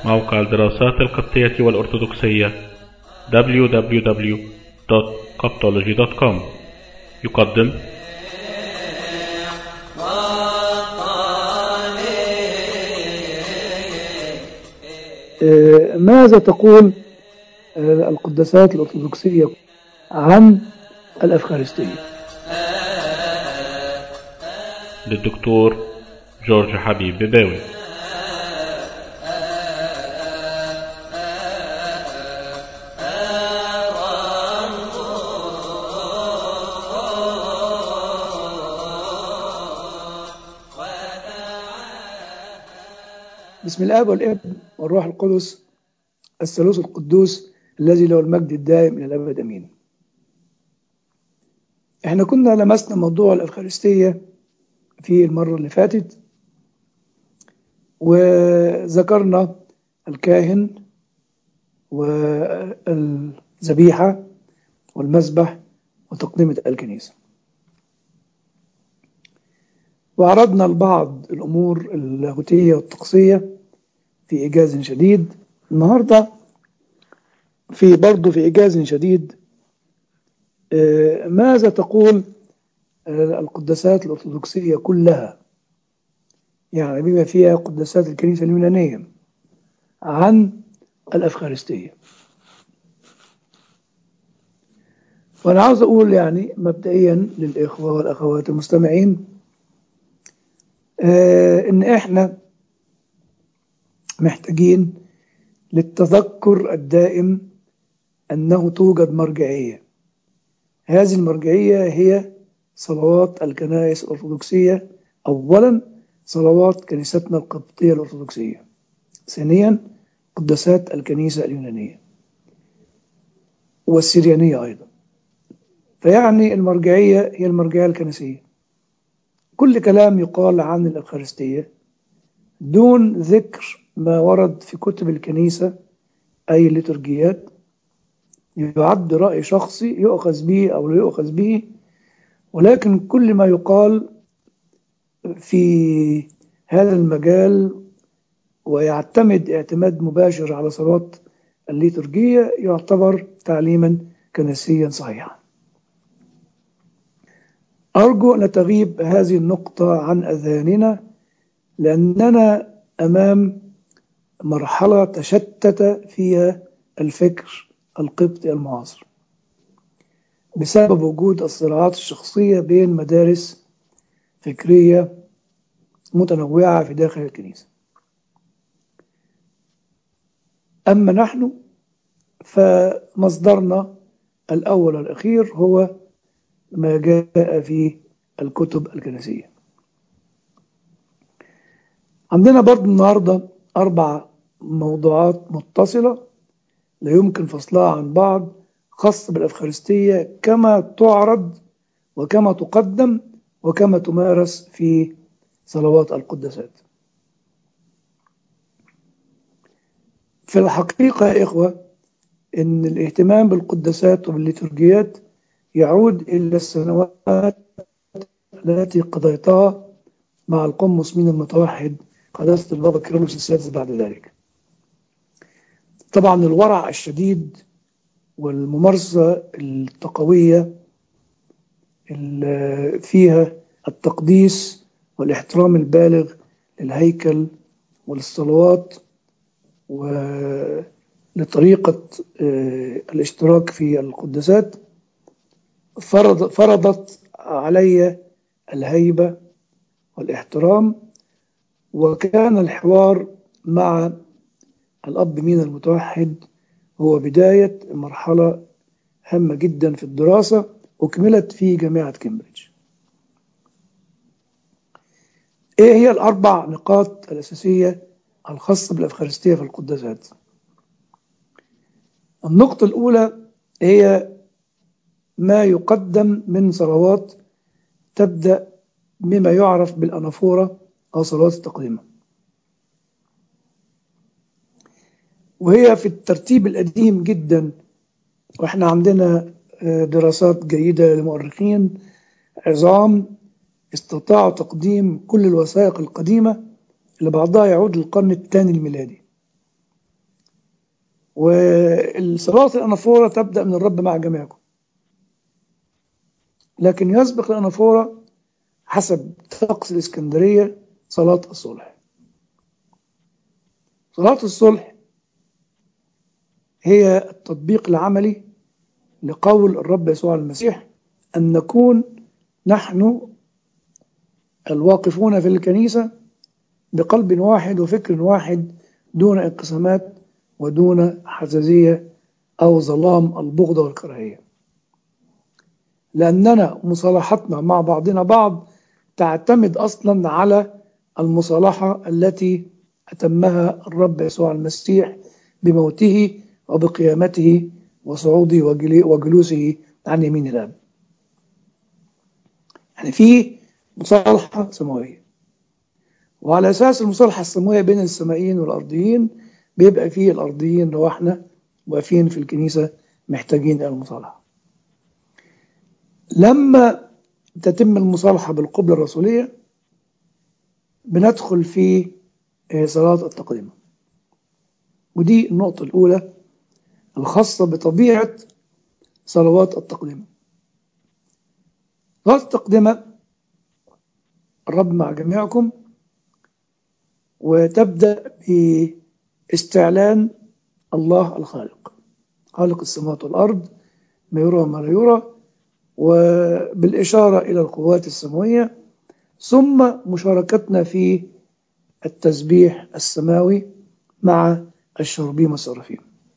موقع الدراسات القبطية والأرثوذكسية www.coptology.com يقدم آه، ماذا تقول آه، القداسات الأرثوذكسية عن الأفخارستية للدكتور جورج حبيب بباوي بسم الآب والابن والروح القدس الثالوث القدوس الذي له المجد الدائم إلى الأبد أمين احنا كنا لمسنا موضوع الأفخارستية في المرة اللي فاتت وذكرنا الكاهن والذبيحة والمذبح وتقدمة الكنيسة وعرضنا البعض الأمور اللاهوتية والطقسية في إيجاز شديد النهاردة في برضه في إيجاز شديد آه، ماذا تقول آه، القداسات الأرثوذكسية كلها يعني بما فيها قداسات الكنيسة اليونانية عن الأفخارستية وأنا عاوز أقول يعني مبدئيا للإخوة والأخوات المستمعين آه، إن إحنا محتاجين للتذكر الدائم أنه توجد مرجعية هذه المرجعية هي صلوات الكنائس الأرثوذكسية أولا صلوات كنيستنا القبطية الأرثوذكسية ثانيا قداسات الكنيسة اليونانية والسريانية أيضا فيعني المرجعية هي المرجعية الكنسية كل كلام يقال عن الأفخارستية دون ذكر ما ورد في كتب الكنيسة أي الليتورجيات يعد رأي شخصي يؤخذ به أو لا يؤخذ به ولكن كل ما يقال في هذا المجال ويعتمد اعتماد مباشر على صلاة الليتورجية يعتبر تعليما كنسيا صحيحا أرجو أن تغيب هذه النقطة عن أذهاننا لأننا أمام مرحلة تشتت فيها الفكر القبطي المعاصر بسبب وجود الصراعات الشخصية بين مدارس فكرية متنوعة في داخل الكنيسة أما نحن فمصدرنا الأول والأخير هو ما جاء في الكتب الكنسية عندنا برضو النهاردة أربع موضوعات متصلة لا يمكن فصلها عن بعض خاصة بالأفخارستية كما تعرض وكما تقدم وكما تمارس في صلوات القداسات في الحقيقة يا إخوة إن الاهتمام بالقداسات وبالليتورجيات يعود إلى السنوات التي قضيتها مع القمص من المتوحد قداسة البابا كيرلس السادس بعد ذلك طبعا الورع الشديد والممارسة التقوية اللي فيها التقديس والاحترام البالغ للهيكل وللصلوات ولطريقة الاشتراك في القداسات فرض فرضت علي الهيبة والاحترام وكان الحوار مع الأب مين المتوحد هو بداية مرحلة هامة جدا في الدراسة أكملت في جامعة كامبريدج إيه هي الأربع نقاط الأساسية الخاصة بالأفخارستية في القداسات النقطة الأولى هي ما يقدم من صلوات تبدأ بما يعرف بالأنافورة أو صلوات التقديمة وهي في الترتيب القديم جدا واحنا عندنا دراسات جيدة لمؤرخين عظام استطاعوا تقديم كل الوثائق القديمة اللي بعضها يعود للقرن الثاني الميلادي والصلاة الأنافورة تبدأ من الرب مع جميعكم لكن يسبق الأنافورة حسب طقس الإسكندرية صلاة الصلح صلاة الصلح هي التطبيق العملي لقول الرب يسوع المسيح أن نكون نحن الواقفون في الكنيسة بقلب واحد وفكر واحد دون انقسامات ودون حزازية أو ظلام البغضة والكراهية لأننا مصالحتنا مع بعضنا بعض تعتمد أصلا على المصالحة التي أتمها الرب يسوع المسيح بموته وبقيامته وصعوده وجلوسه عن يمين الآب يعني في مصالحة سماوية وعلى أساس المصالحة السماوية بين السمائيين والأرضيين بيبقى فيه الأرضيين لو احنا واقفين في الكنيسة محتاجين إلى المصالحة لما تتم المصالحة بالقبلة الرسولية بندخل في صلاة التقدمة ودي النقطة الأولى الخاصة بطبيعة صلوات التقدمة صلاة التقدمة الرب مع جميعكم وتبدأ باستعلان الله الخالق خالق السماوات والأرض ما يرى وما لا يرى وبالإشارة إلى القوات السماوية ثم مشاركتنا في التسبيح السماوي مع الشربيم والسرافيم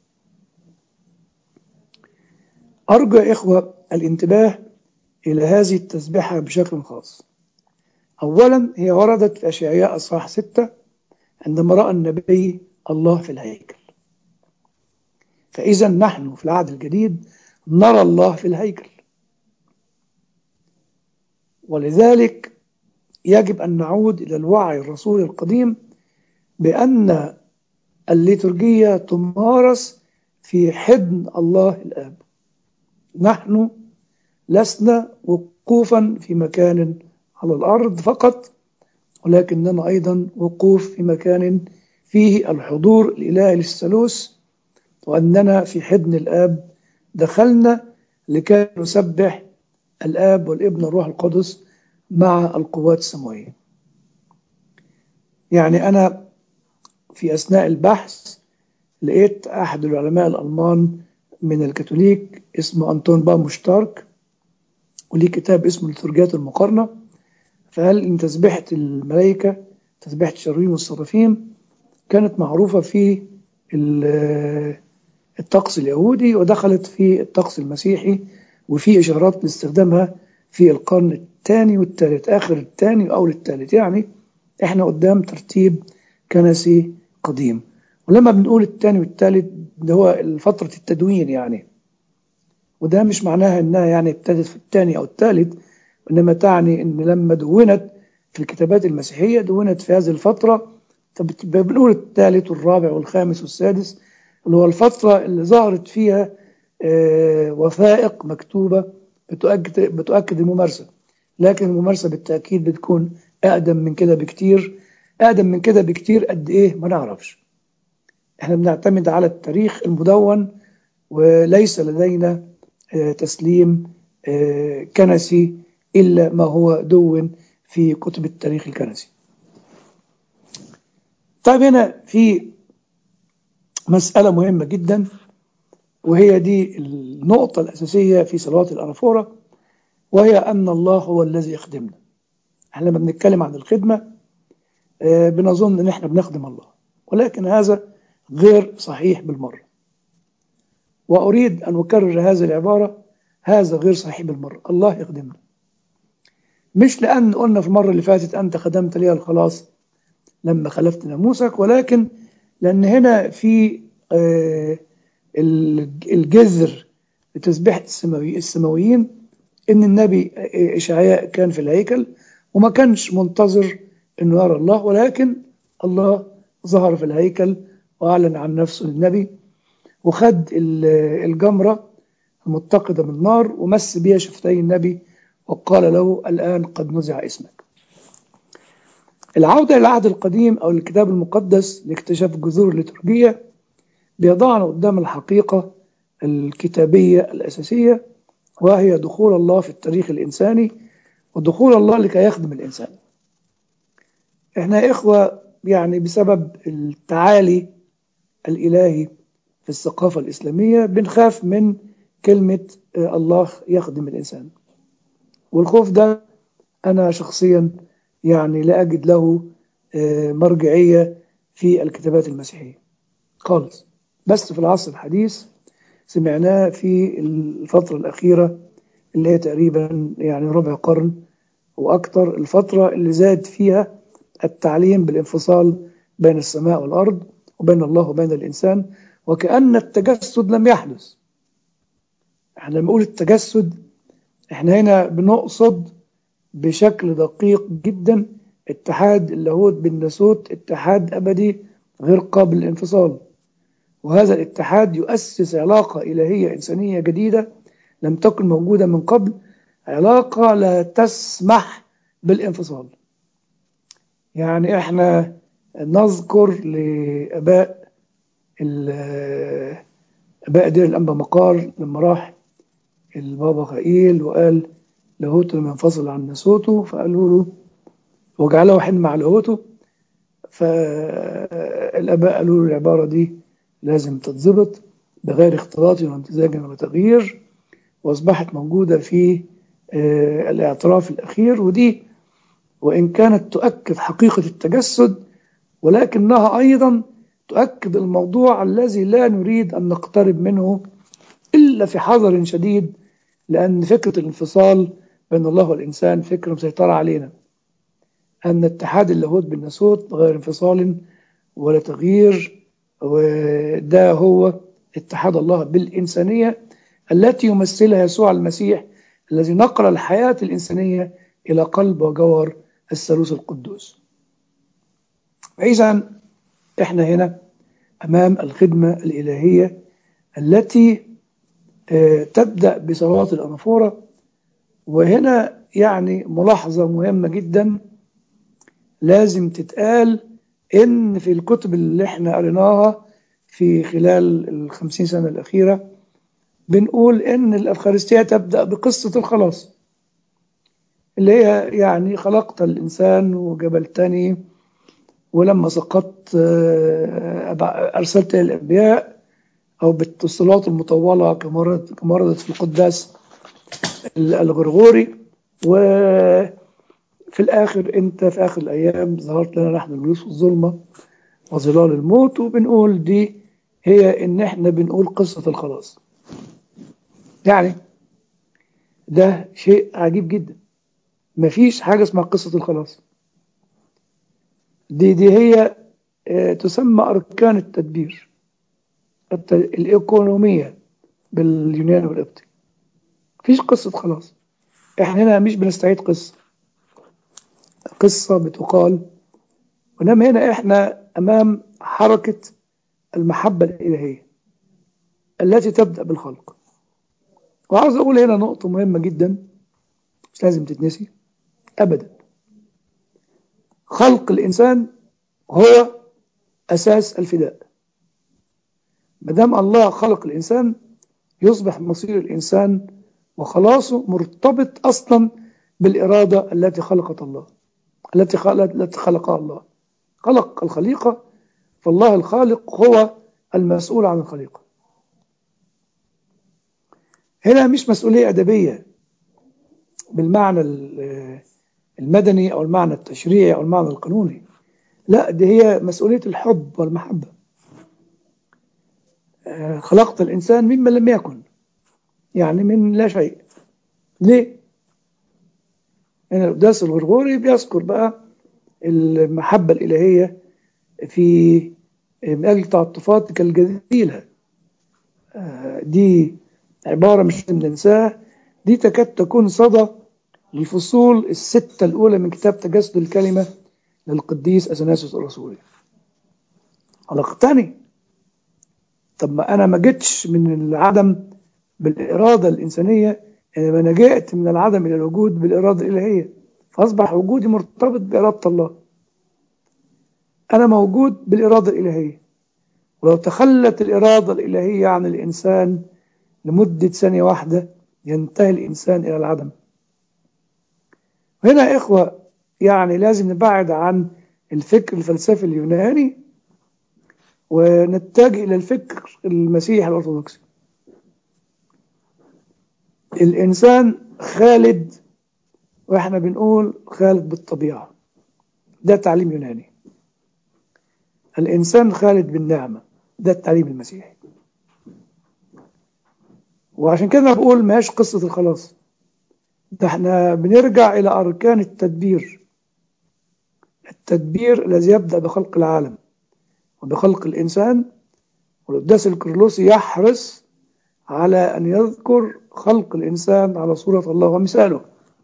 أرجو يا إخوة الانتباه إلى هذه التسبيحة بشكل خاص أولا هي وردت في أشعياء أصحاح ستة عندما رأى النبي الله في الهيكل فإذا نحن في العهد الجديد نرى الله في الهيكل ولذلك يجب أن نعود إلى الوعي الرسولي القديم بأن الليتورجية تمارس في حضن الله الآب نحن لسنا وقوفا في مكان على الأرض فقط ولكننا أيضا وقوف في مكان فيه الحضور الإلهي للثالوث وأننا في حضن الآب دخلنا لكي نسبح الآب والابن والروح القدس مع القوات السماوية يعني أنا في أثناء البحث لقيت أحد العلماء الألمان من الكاثوليك اسمه أنطون با مشترك وليه كتاب اسمه لترجات المقارنة فقال إن تسبيحة الملائكة تسبيحة الشراويم والصرافيم كانت معروفة في الطقس اليهودي ودخلت في الطقس المسيحي وفي إشارات لاستخدامها في القرن الثاني والثالث آخر الثاني وأول الثالث يعني إحنا قدام ترتيب كنسي قديم ولما بنقول الثاني والثالث ده هو فترة التدوين يعني وده مش معناها إنها يعني ابتدت في الثاني أو الثالث وإنما تعني إن لما دونت في الكتابات المسيحية دونت في هذه الفترة بنقول الثالث والرابع والخامس والسادس اللي هو الفترة اللي ظهرت فيها وثائق مكتوبة بتؤكد, بتؤكد الممارسة لكن الممارسة بالتأكيد بتكون أقدم من كده بكتير أقدم من كده بكتير قد إيه ما نعرفش احنا بنعتمد على التاريخ المدون وليس لدينا تسليم كنسي إلا ما هو دون في كتب التاريخ الكنسي طيب هنا في مسألة مهمة جدا وهي دي النقطة الأساسية في صلوات الأنافورة وهي أن الله هو الذي يخدمنا احنا لما بنتكلم عن الخدمة بنظن ان احنا بنخدم الله ولكن هذا غير صحيح بالمرة وأريد أن أكرر هذه العبارة هذا غير صحيح بالمرة الله يخدمنا مش لأن قلنا في المرة اللي فاتت أنت خدمت لي الخلاص لما خلفت ناموسك ولكن لأن هنا في الجذر لتسبيحة السماوي السماويين إن النبي إشعياء كان في الهيكل وما كانش منتظر إنه يرى الله ولكن الله ظهر في الهيكل وأعلن عن نفسه للنبي وخد الجمرة المتقدة من نار ومس بها شفتي النبي وقال له الآن قد نزع اسمك العودة إلى العهد القديم أو الكتاب المقدس لاكتشاف جذور الليتورجية بيضعنا قدام الحقيقة الكتابية الأساسية وهي دخول الله في التاريخ الإنساني ودخول الله لكي يخدم الإنسان احنا يا إخوة يعني بسبب التعالي الإلهي في الثقافة الإسلامية بنخاف من كلمة الله يخدم الإنسان والخوف ده أنا شخصيا يعني لا أجد له مرجعية في الكتابات المسيحية خالص بس في العصر الحديث سمعناه في الفترة الأخيرة اللي هي تقريبا يعني ربع قرن وأكثر الفترة اللي زاد فيها التعليم بالانفصال بين السماء والأرض وبين الله وبين الإنسان وكأن التجسد لم يحدث احنا لما نقول التجسد احنا هنا بنقصد بشكل دقيق جدا اتحاد اللاهوت بالناسوت اتحاد أبدي غير قابل للانفصال وهذا الاتحاد يؤسس علاقة إلهية إنسانية جديدة لم تكن موجودة من قبل علاقة لا تسمح بالانفصال يعني احنا نذكر لأباء أباء دير الأنبا مقار لما راح البابا خائيل وقال لاهوته لم ينفصل عن ناسوته فقالوا له وجعله حين مع لاهوته فالآباء قالوا له العبارة دي لازم تتظبط بغير اختلاط وامتزاج وتغيير واصبحت موجوده في الاعتراف الاخير ودي وان كانت تؤكد حقيقه التجسد ولكنها ايضا تؤكد الموضوع الذي لا نريد ان نقترب منه الا في حذر شديد لان فكره الانفصال بين الله والانسان فكره مسيطره علينا ان اتحاد اللاهوت بالناسوت غير انفصال ولا تغيير وده هو اتحاد الله بالإنسانية التي يمثلها يسوع المسيح الذي نقل الحياة الإنسانية إلى قلب وجوهر الثالوث القدوس إذا إحنا هنا أمام الخدمة الإلهية التي تبدأ بصلوات الأنافورة وهنا يعني ملاحظة مهمة جدا لازم تتقال إن في الكتب اللي احنا قريناها في خلال الخمسين سنة الأخيرة بنقول إن الأفخارستية تبدأ بقصة الخلاص اللي هي يعني خلقت الإنسان وجبلتني ولما سقطت أرسلت الأنبياء أو بالصلوات المطولة كما وردت في القداس الغرغوري و في الآخر أنت في آخر الأيام ظهرت لنا نحن الجلوس في الظلمة وظلال الموت وبنقول دي هي إن إحنا بنقول قصة الخلاص يعني ده شيء عجيب جدا مفيش حاجة اسمها قصة الخلاص دي دي هي تسمى أركان التدبير الإيكونومية باليوناني والقبطي مفيش قصة خلاص احنا هنا مش بنستعيد قصة قصة بتقال ونما هنا احنا امام حركة المحبة الالهية التي تبدأ بالخلق وعاوز اقول هنا نقطة مهمة جدا مش لازم تتنسي ابدا خلق الانسان هو اساس الفداء مدام الله خلق الانسان يصبح مصير الانسان وخلاصه مرتبط اصلا بالاراده التي خلقت الله التي التي خلقها الله خلق الخليقه فالله الخالق هو المسؤول عن الخليقه هنا مش مسؤوليه ادبيه بالمعنى المدني او المعنى التشريعي او المعنى القانوني لا دي هي مسؤوليه الحب والمحبه خلقت الانسان مما لم يكن يعني من لا شيء ليه هنا القداس الغرغوري بيذكر بقى المحبة الإلهية في من أجل تعاطفات كالجزيلة دي عبارة مش ننساها دي تكاد تكون صدى للفصول الستة الأولى من كتاب تجسد الكلمة للقديس أثناسيوس الرسولي خلقتني طب ما أنا ما جيتش من العدم بالإرادة الإنسانية إنما أنا جئت من العدم إلى الوجود بالإرادة الإلهية فأصبح وجودي مرتبط بإرادة الله أنا موجود بالإرادة الإلهية ولو تخلت الإرادة الإلهية عن الإنسان لمدة ثانية واحدة ينتهي الإنسان إلى العدم هنا يا إخوة يعني لازم نبعد عن الفكر الفلسفي اليوناني ونتجه إلى الفكر المسيحي الأرثوذكسي الإنسان خالد وإحنا بنقول خالد بالطبيعة ده تعليم يوناني الإنسان خالد بالنعمة ده التعليم المسيحي وعشان كده بقول ماهيش قصة الخلاص ده احنا بنرجع إلى أركان التدبير التدبير الذي يبدأ بخلق العالم وبخلق الإنسان والقداس الكرلوسي يحرص على أن يذكر خلق الإنسان على صورة الله ومثاله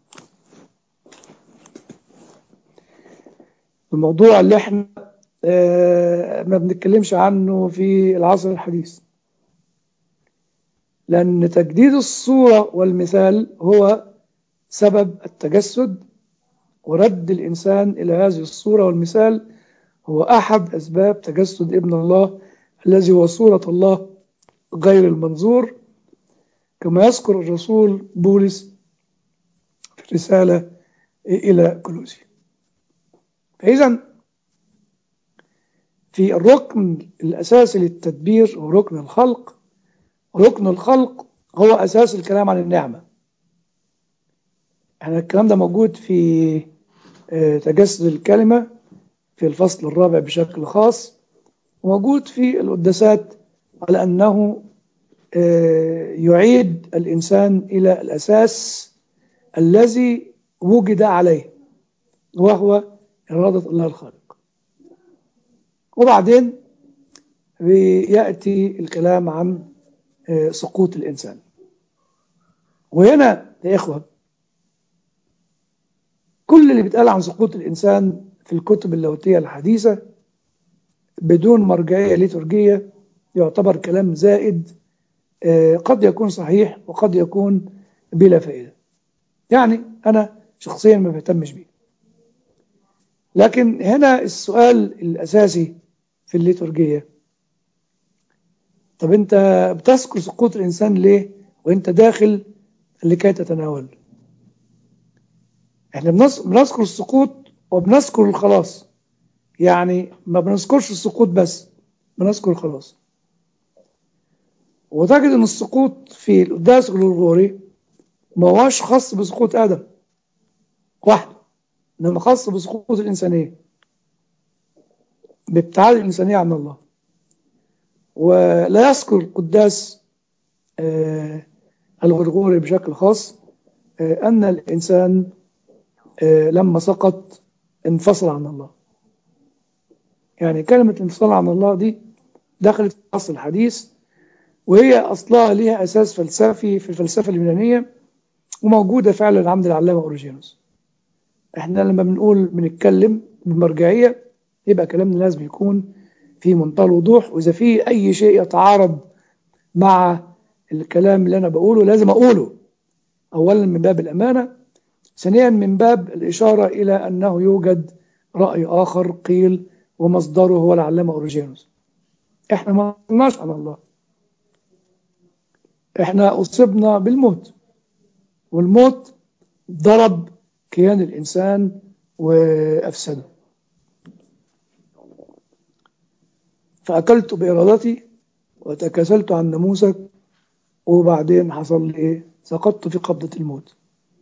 الموضوع اللي احنا اه ما بنتكلمش عنه في العصر الحديث لأن تجديد الصورة والمثال هو سبب التجسد ورد الإنسان إلى هذه الصورة والمثال هو أحد أسباب تجسد ابن الله الذي هو صورة الله غير المنظور كما يذكر الرسول بولس في الرسالة إلى كلوسي فإذا في الركن الأساسي للتدبير هو ركن الخلق ركن الخلق هو أساس الكلام عن النعمة احنا الكلام ده موجود في تجسد الكلمة في الفصل الرابع بشكل خاص وموجود في القداسات على أنه يعيد الإنسان إلى الأساس الذي وجد عليه وهو إرادة الله الخالق وبعدين يأتي الكلام عن سقوط الإنسان وهنا يا إخوة كل اللي بيتقال عن سقوط الإنسان في الكتب اللاهوتية الحديثة بدون مرجعية ليتورجية يعتبر كلام زائد قد يكون صحيح وقد يكون بلا فائدة يعني أنا شخصيا ما بهتمش بيه لكن هنا السؤال الأساسي في الليتورجية طب أنت بتذكر سقوط الإنسان ليه وأنت داخل لكي تتناول احنا بنذكر السقوط وبنذكر الخلاص يعني ما بنذكرش السقوط بس بنذكر الخلاص وتجد ان السقوط في القداس الغرغوري ما هوش خاص بسقوط ادم وحده انما خاص بسقوط الانسانيه بابتعاد الانسانيه عن الله ولا يذكر القداس آه الغرغوري بشكل خاص آه ان الانسان آه لما سقط انفصل عن الله يعني كلمة انفصال عن الله دي دخلت في العصر الحديث وهي أصلها ليها أساس فلسفي في الفلسفة اليونانية وموجودة فعلا عند العلامة أوريجينوس احنا لما بنقول بنتكلم بمرجعية يبقى كلامنا لازم يكون في منتهى الوضوح وإذا في أي شيء يتعارض مع الكلام اللي أنا بقوله لازم أقوله أولا من باب الأمانة ثانيا من باب الإشارة إلى أنه يوجد رأي آخر قيل ومصدره هو العلامة أوريجينوس احنا ما قلناش على الله احنا أصبنا بالموت والموت ضرب كيان الإنسان وأفسده فأكلت بإرادتي وتكاسلت عن ناموسك وبعدين حصل لي إيه؟ سقطت في قبضة الموت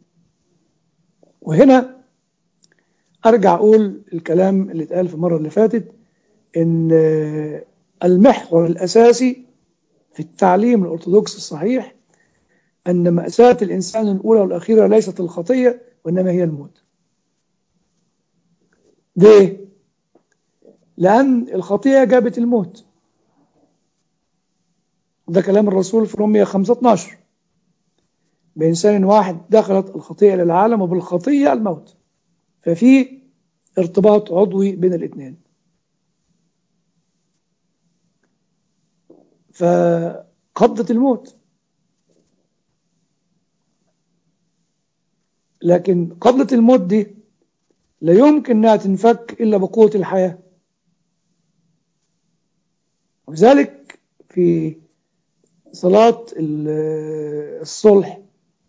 وهنا أرجع أقول الكلام اللي اتقال في المرة اللي فاتت إن المحور الأساسي في التعليم الأرثوذكسي الصحيح أن مأساة الإنسان الأولى والأخيرة ليست الخطية وإنما هي الموت ليه؟ لأن الخطية جابت الموت ده كلام الرسول في رومية 5 12 بإنسان واحد دخلت الخطية إلى العالم وبالخطية الموت ففي ارتباط عضوي بين الاثنين فقبضة الموت لكن قبضة الموت دي لا يمكن انها تنفك الا بقوة الحياة وذلك في صلاة الصلح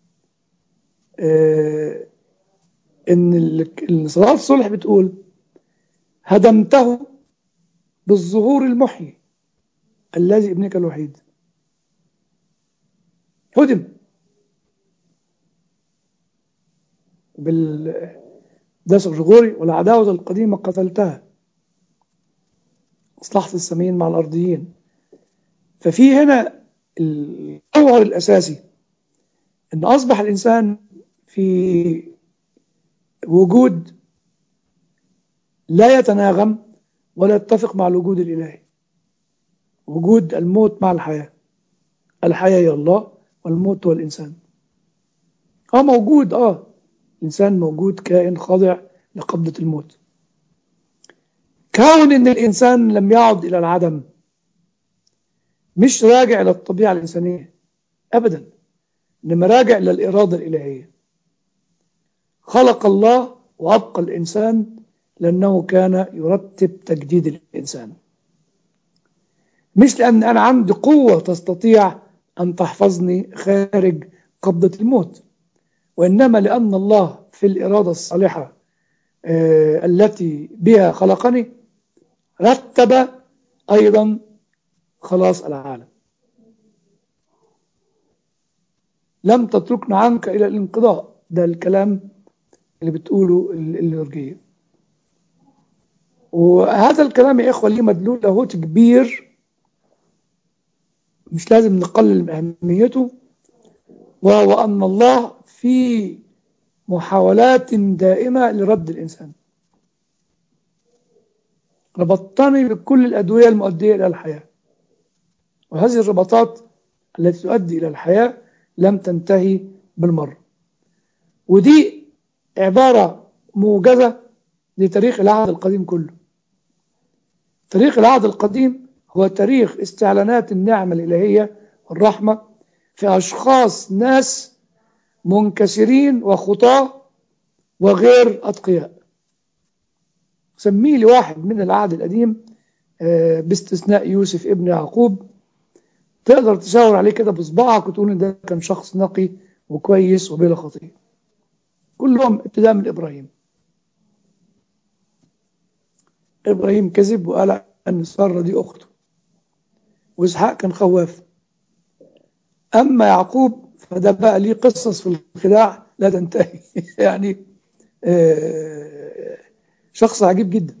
إن صلاة الصلح بتقول هدمته بالظهور المحيي الذي ابنك الوحيد هدم بالدسق الغوري والعداوة القديمة قتلتها مصلحة الساميين مع الأرضيين ففي هنا الجوهر الأساسي أن أصبح الإنسان في وجود لا يتناغم ولا يتفق مع الوجود الإلهي وجود الموت مع الحياة الحياة هي الله والموت هو الإنسان اه موجود اه الإنسان موجود كائن خاضع لقبضة الموت كون ان الانسان لم يعد الى العدم مش راجع الى الطبيعه الانسانيه ابدا انما راجع الى الاراده الالهيه خلق الله وابقى الانسان لانه كان يرتب تجديد الانسان مش لان انا عندي قوه تستطيع ان تحفظني خارج قبضه الموت وانما لان الله في الاراده الصالحه آه التي بها خلقني رتب أيضا خلاص العالم لم تتركنا عنك إلى الانقضاء ده الكلام اللي بتقوله الليورجية وهذا الكلام يا إخوة ليه مدلول لاهوت كبير مش لازم نقلل من أهميته وهو أن الله في محاولات دائمة لرد الإنسان ربطني بكل الأدوية المؤدية إلى الحياة وهذه الربطات التي تؤدي إلى الحياة لم تنتهي بالمرة ودي عبارة موجزة لتاريخ العهد القديم كله تاريخ العهد القديم هو تاريخ استعلانات النعمة الإلهية والرحمة في أشخاص ناس منكسرين وخطاة وغير أتقياء سميه لي واحد من العهد القديم باستثناء يوسف ابن يعقوب تقدر تشاور عليه كده بصباعك وتقول ان ده كان شخص نقي وكويس وبلا خطيه كلهم ابتداء من ابراهيم ابراهيم كذب وقال ان ساره دي اخته واسحاق كان خواف اما يعقوب فده بقى ليه قصص في الخداع لا تنتهي يعني آه شخص عجيب جدا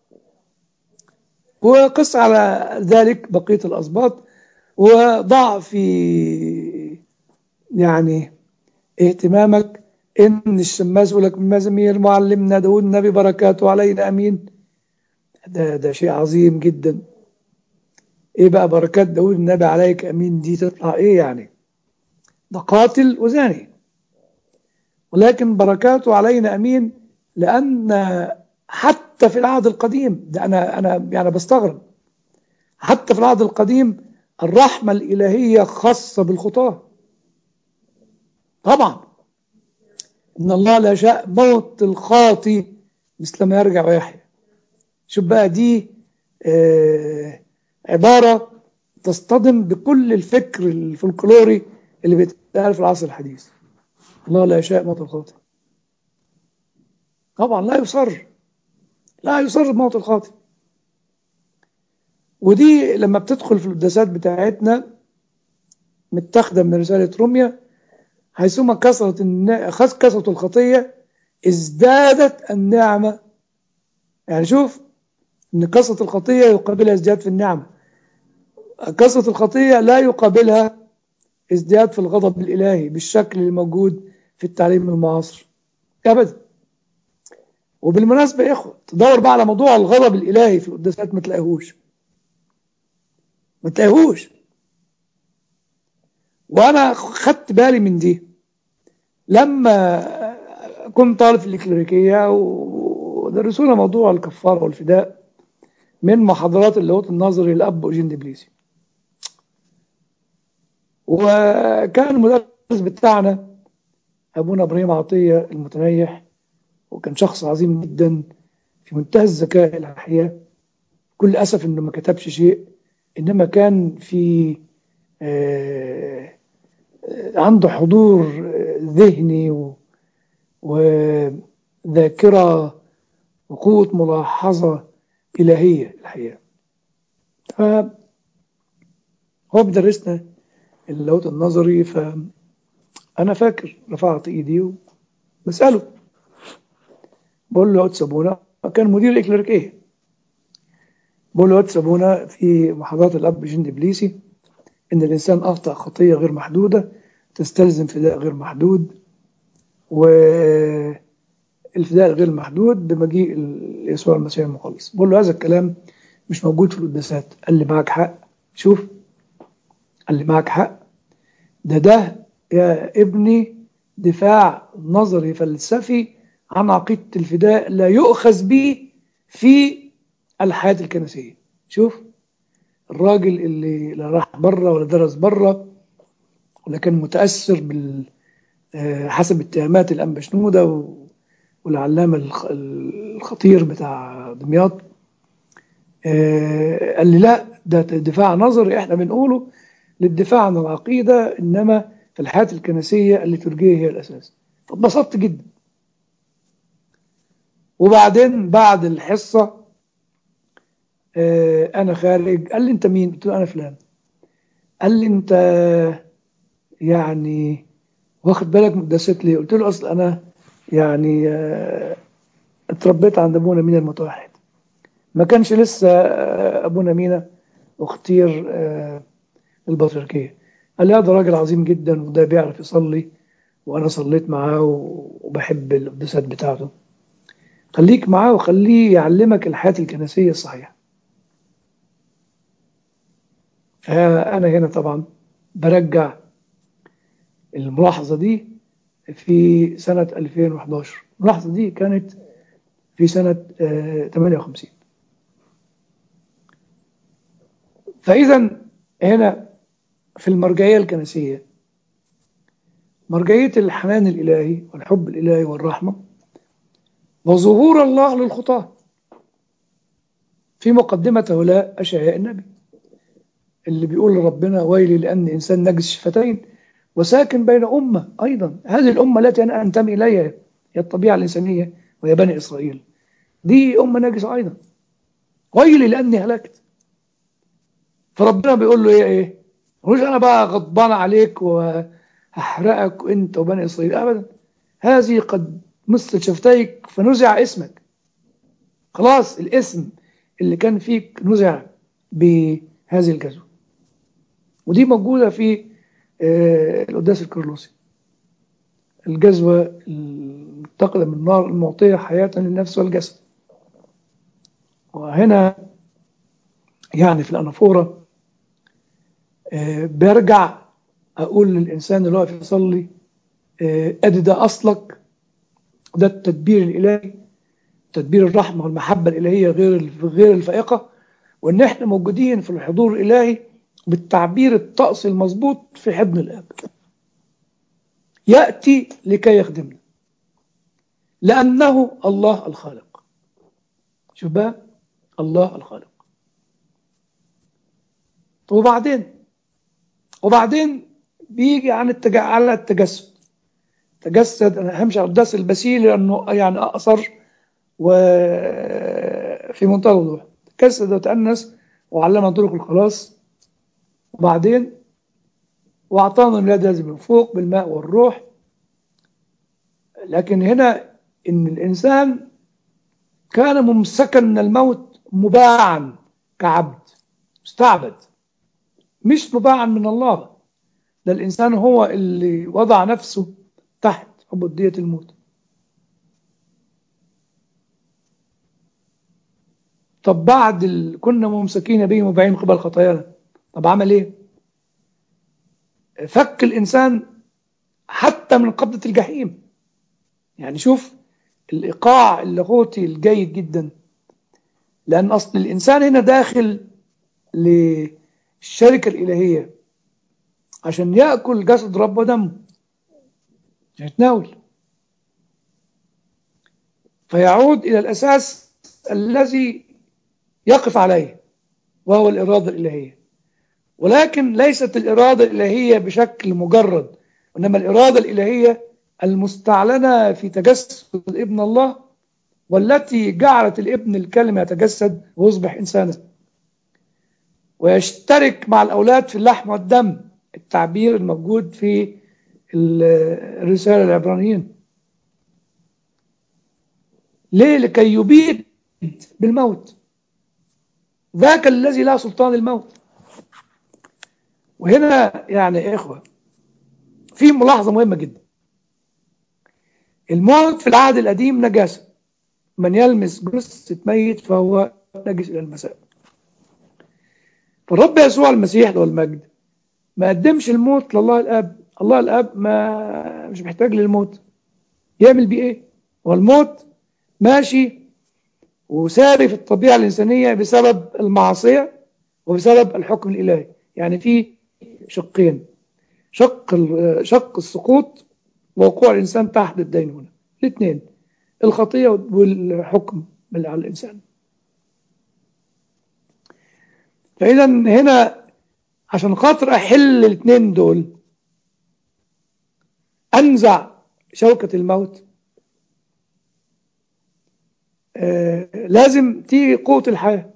وقص على ذلك بقية الأسباط وضع في يعني اهتمامك إن الشماس يقول لك من مزامير معلمنا داود النبي بركاته علينا أمين ده, ده شيء عظيم جدا إيه بقى بركات داود النبي عليك أمين دي تطلع إيه يعني ده قاتل وزاني ولكن بركاته علينا أمين لأن حتى في العهد القديم ده أنا أنا يعني بستغرب حتى في العهد القديم الرحمة الإلهية خاصة بالخطاة طبعا إن الله لا شاء موت الخاطي مثل ما يرجع ويحيى شوف بقى دي آه عبارة تصطدم بكل الفكر الفلكلوري اللي بيتقال في العصر الحديث الله لا يشاء موت الخاطئ طبعا لا يصر لا يصر بموت الخاطئ ودي لما بتدخل في القداسات بتاعتنا متاخده من رساله روميا حيثما كثرت النا... كثرت الخطيه ازدادت النعمه يعني شوف ان كثره الخطيه يقابلها ازدياد في النعمه كثره الخطيه لا يقابلها ازدياد في الغضب الالهي بالشكل الموجود في التعليم المعاصر ابدا وبالمناسبه يا اخوه تدور بقى على موضوع الغضب الالهي في القداسات ما تلاقيهوش ما تلاقيهوش وانا خدت بالي من دي لما كنت طالب في الكليريكيه ودرسونا موضوع الكفاره والفداء من محاضرات اللاهوت النظري للاب اوجين دبليسي وكان المدرس بتاعنا ابونا ابراهيم عطيه المتنيح وكان شخص عظيم جدا في منتهى الذكاء الحقيقه كل اسف انه ما كتبش شيء إنما كان في آه، آه، عنده حضور آه، ذهني و- وذاكرة وقوة ملاحظة إلهية الحقيقة فهو بيدرسنا اللاهوت النظري فأنا فاكر رفعت إيدي وبسأله بقول له يا سابونا كان مدير الإكليريكية بقول له يا سابونا في محاضرات الأب جند إبليسي إن الإنسان أخطأ خطية غير محدودة تستلزم فداء غير محدود والفداء الغير محدود بمجيء ال- يسوع المسيح المخلص بقول له هذا الكلام مش موجود في القداسات قال لي معك حق شوف قال لي معك حق ده ده يا ابني دفاع نظري فلسفي عن عقيدة الفداء لا يؤخذ به في الحياة الكنسية شوف الراجل اللي لا راح بره ولا درس بره ولا كان متأثر بال آه، حسب اتهامات الأنبا شنودة و- والعلامة الخ- الخطير بتاع دمياط آه، قال لي لا ده دفاع نظري احنا بنقوله للدفاع عن العقيدة إنما في الحياة الكنسية الليتورجية هي الأساس فاتبسطت جدا وبعدين بعد الحصة آه، أنا خارج قال لي أنت مين؟ قلت له أنا فلان قال لي أنت يعني واخد بالك من قداسات ليه؟ قلت له أصل أنا يعني آه، اتربيت عند أبونا مينا المتوحد ما كانش لسه آه، أبونا مينا اختير آه، البطريركية قال لي هذا راجل عظيم جدا وده بيعرف يصلي وأنا صليت معاه و- وبحب القداسات بتاعته خليك معاه وخليه يعلمك الحياة الكنسية الصحيحة فأنا هنا طبعا برجع الملاحظة دي في سنة 2011 الملاحظة دي كانت في سنة آه، 58 فإذا هنا في المرجعية الكنسية مرجعية الحنان الإلهي والحب الإلهي والرحمة وظهور الله للخطاة في مقدمة هؤلاء أشعياء النبي اللي بيقول لربنا ويلي لأن إنسان نجس شفتين وساكن بين أمة أيضا هذه الأمة التي أنا أنتمي إليها هي الطبيعة الإنسانية وهي بني إسرائيل دي أمة نجسة أيضا ويلي لأني هلكت فربنا بيقول له إيه إيه مش أنا بقى غضبان عليك وهحرقك أنت وبني إسرائيل أبدا هذه قد مثل شفتيك فنزع اسمك خلاص الاسم اللي كان فيك نزع بهذه الجزوة ودي موجودة في آه، القداس الكرلوسي الجزوة المتقدة من النار المعطية حياة للنفس والجسد وهنا يعني في الأنافورة آه، برجع أقول للإنسان اللي واقف يصلي آه، أدي ده أصلك ده التدبير الإلهي تدبير الرحمة والمحبة الإلهية غير غير الفائقة وإن إحنا موجودين في الحضور الإلهي بالتعبير الطقسي المظبوط في حضن الآب يأتي لكي يخدمنا لأنه الله الخالق شوف بقى الله الخالق وبعدين وبعدين بيجي عن التج... على التجسد تجسد انا همشي على القداس البسيل لانه يعني اقصر وفي منتهى الوضوح تجسد وتأنس وعلمنا طرق الخلاص وبعدين واعطانا الميلاد الذي من فوق بالماء والروح لكن هنا ان الانسان كان ممسكا من الموت مباعا كعبد مستعبد مش مباعا من الله ده الانسان هو اللي وضع نفسه تحت عبودية الموت طب بعد ال... كنا ممسكين به مباعين قبل خطايانا طب عمل ايه فك الانسان حتى من قبضة الجحيم يعني شوف الايقاع اللاهوتي الجيد جدا لان اصل الانسان هنا داخل للشركة الالهية عشان ياكل جسد رب ودمه عشان يتناول فيعود الى الاساس الذي يقف عليه وهو الاراده الالهيه ولكن ليست الإرادة الإلهية بشكل مجرد وإنما الإرادة الإلهية المستعلنة في تجسد ابن الله والتي جعلت الابن الكلمة يتجسد ويصبح إنسانا ويشترك مع الأولاد في اللحم والدم التعبير الموجود في الرسالة العبرانيين ليه لكي يبيد بالموت ذاك الذي لا سلطان الموت وهنا يعني يا إخوة في ملاحظة مهمة جدا الموت في العهد القديم نجاسة من يلمس جثة ميت فهو نجس إلى المساء فالرب يسوع المسيح له المجد ما قدمش الموت لله الاب الله الاب ما مش محتاج للموت يعمل بيه ايه والموت ماشي وساري في الطبيعه الانسانيه بسبب المعصيه وبسبب الحكم الالهي يعني في شقين شق شق السقوط ووقوع الانسان تحت الدينونه الاثنين الخطيه والحكم على الانسان فاذا هنا عشان خاطر احل الاثنين دول انزع شوكة الموت آه لازم تيجي قوة الحياة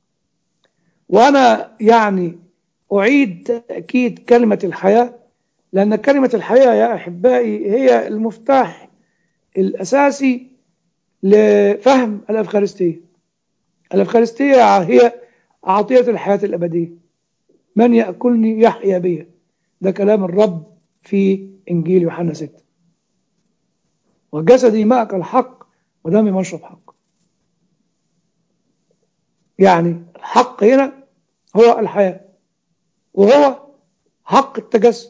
وانا يعني اعيد تأكيد كلمة الحياة لان كلمة الحياة يا احبائي هي المفتاح الاساسي لفهم الافخارستية الافخارستية هي عطية الحياة الابدية من يأكلني يحيا بي ده كلام الرب في إنجيل يوحنا 6 وجسدي مأكل حق ودمي مشرب حق يعني الحق هنا هو الحياة وهو حق التجسد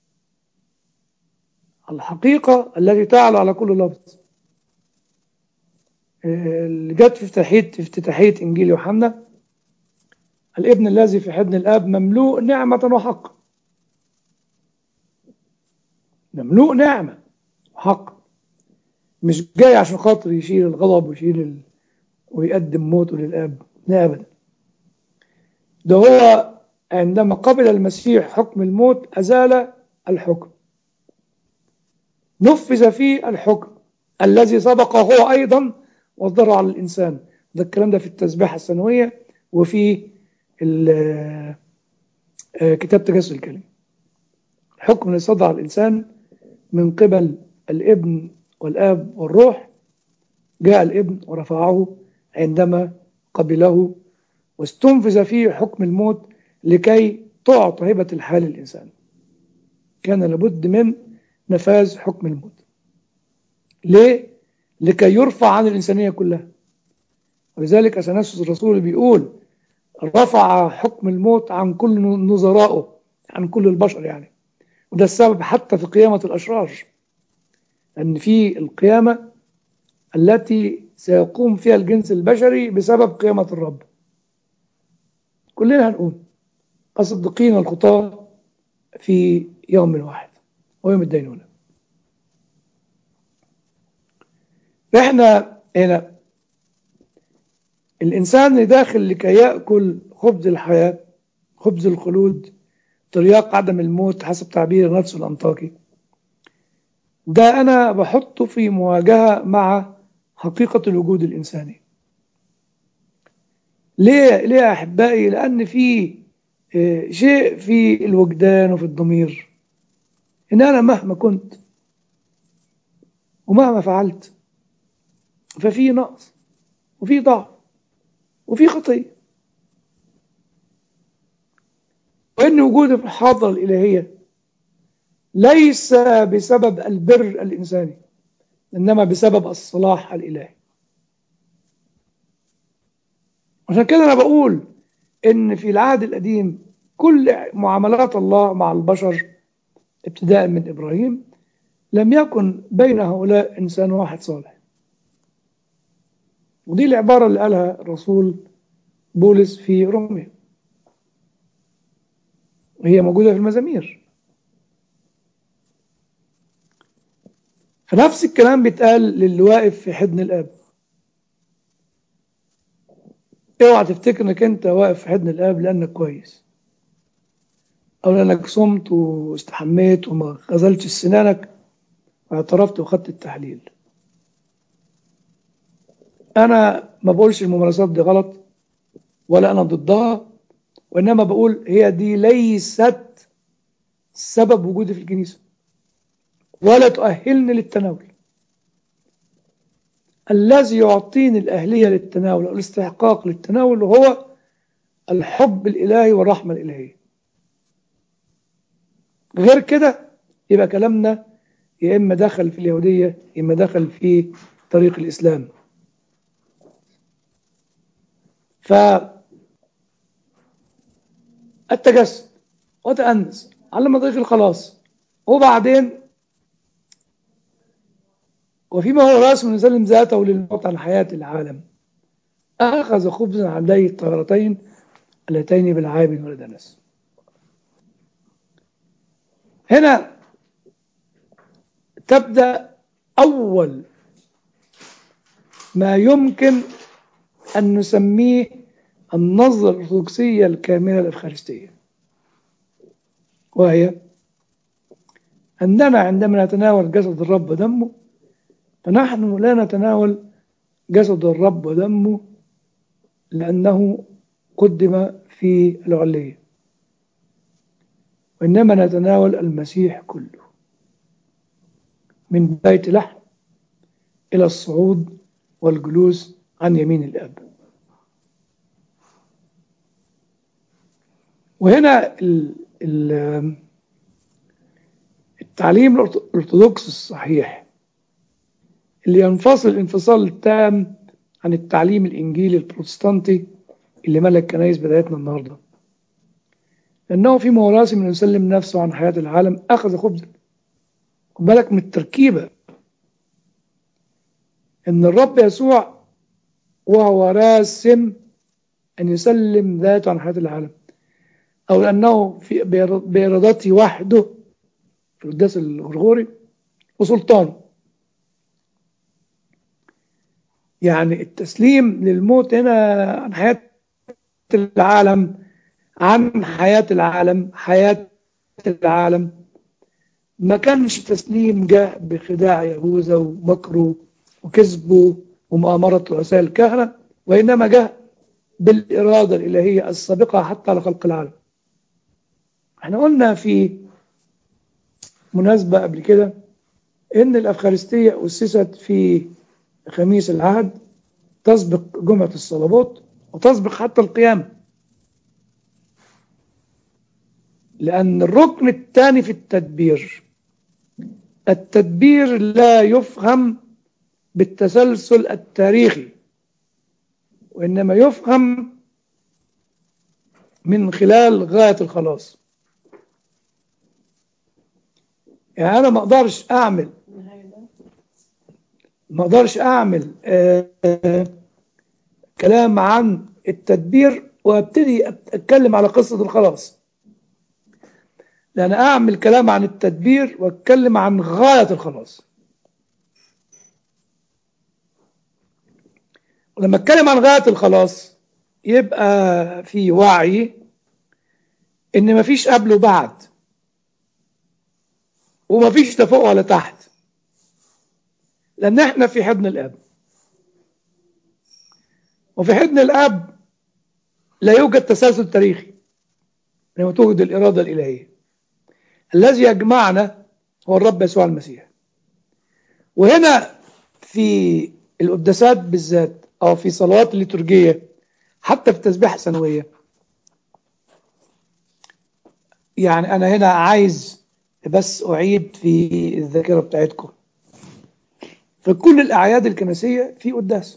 الحقيقة التي تعلى على كل لفظ اللي جت في افتتاحية في افتتاحية إنجيل يوحنا الابن الذي في حضن الاب مملوء نعمة وحق مملوء نعمة وحق مش جاي عشان خاطر يشيل الغضب ويشيل ال... ويقدم موته للاب لا ابدا ده هو عندما قبل المسيح حكم الموت ازال الحكم نفذ فيه الحكم الذي سبق هو ايضا واصدر على الانسان ده الكلام ده في التسبيحه السنويه وفي كتاب تجسد الكلمة الحكم اللي صدر على الإنسان من قبل الابن والآب والروح جاء الابن ورفعه عندما قبله واستنفذ فيه حكم الموت لكي تعطى هبة الحياة للإنسان كان لابد من نفاذ حكم الموت ليه؟ لكي يرفع عن الإنسانية كلها ولذلك أثناسوس الرسول بيقول رفع حكم الموت عن كل نظرائه عن كل البشر يعني وده السبب حتى في قيامة الأشرار أن في القيامة التي سيقوم فيها الجنس البشري بسبب قيامة الرب كلنا هنقوم أصدقين الخطاة في يوم واحد ويوم الدينونة احنا هنا الإنسان اللي داخل لكي يأكل خبز الحياة خبز الخلود ترياق عدم الموت حسب تعبير نفسه الأنطاكي ده أنا بحطه في مواجهة مع حقيقة الوجود الإنساني ليه ليه يا أحبائي لأن في شيء في الوجدان وفي الضمير إن أنا مهما كنت ومهما فعلت ففي نقص وفي ضعف وفي خطية وإن وجودي في الحاضرة الإلهية ليس بسبب البر الإنساني إنما بسبب الصلاح الإلهي عشان كده أنا بقول إن في العهد القديم كل معاملات الله مع البشر ابتداء من إبراهيم لم يكن بين هؤلاء إنسان واحد صالح ودي العبارة اللي قالها الرسول بولس في روميا وهي موجودة في المزامير فنفس الكلام بيتقال للي واقف في حضن الاب اوعى تفتكر انك انت واقف في حضن الاب لانك كويس أو لأنك صمت واستحميت وما غزلتش سنانك واعترفت وخدت التحليل أنا ما بقولش الممارسات دي غلط ولا أنا ضدها وإنما بقول هي دي ليست سبب وجودي في الكنيسة ولا تؤهلني للتناول الذي يعطيني الأهلية للتناول أو الاستحقاق للتناول هو الحب الإلهي والرحمة الإلهية غير كده يبقى كلامنا يا إما دخل في اليهودية يا إما دخل في طريق الإسلام ف التجسد وتأنس على مضيق الخلاص وبعدين وفيما هو راس من يسلم ذاته للموت عن حياة العالم أخذ خبزا عن يديه الطهرتين اللتين بالعاب ولدنس هنا تبدأ أول ما يمكن أن نسميه النظرة الأرثوذكسية الكاملة الأفخارستية وهي أننا عندما نتناول جسد الرب ودمه فنحن لا نتناول جسد الرب ودمه لأنه قدم في العلية وإنما نتناول المسيح كله من بداية لحم إلى الصعود والجلوس عن يمين الأب وهنا ال ال التعليم الأرثوذكس الصحيح اللي ينفصل الانفصال التام عن التعليم الإنجيلي البروتستانتي اللي ملك كنايس بدايتنا النهارده لأنه في موراث من يسلم نفسه عن حياة العالم أخذ خبزا خد بالك من التركيبة إن الرب يسوع وهو راسم أن يسلم ذاته عن حياة العالم أو لأنه في بإرادته وحده في القداس الغرغوري وسلطانه يعني التسليم للموت هنا عن حياة العالم عن حياة العالم حياة العالم ما كانش تسليم جاء بخداع يهوذا ومكره وكذبه ومؤامرة رؤساء الكهنة وإنما جاء بالإرادة الإلهية السابقة حتى على خلق العالم احنا قلنا في مناسبة قبل كده إن الأفخارستية أسست في خميس العهد تسبق جمعة الصلوات وتسبق حتى القيامة لأن الركن الثاني في التدبير التدبير لا يفهم بالتسلسل التاريخي وإنما يفهم من خلال غاية الخلاص يعني أنا ما أقدرش أعمل ما أقدرش أعمل آآ آآ كلام عن التدبير وابتدي أتكلم على قصة الخلاص لأن أعمل كلام عن التدبير وأتكلم عن غاية الخلاص ولما أتكلم عن غاية الخلاص يبقى في وعي إن مفيش قبل وبعد ومفيش تفوق ولا تحت لأن إحنا في حضن الأب وفي حضن الأب لا يوجد تسلسل تاريخي لما توجد الإرادة الإلهية الذي يجمعنا هو الرب يسوع المسيح وهنا في القداسات بالذات أو في صلوات الليتورجية حتى في التسبيحة السنوية يعني أنا هنا عايز بس أعيد في الذاكرة بتاعتكم في كل الأعياد الكنسية في قداس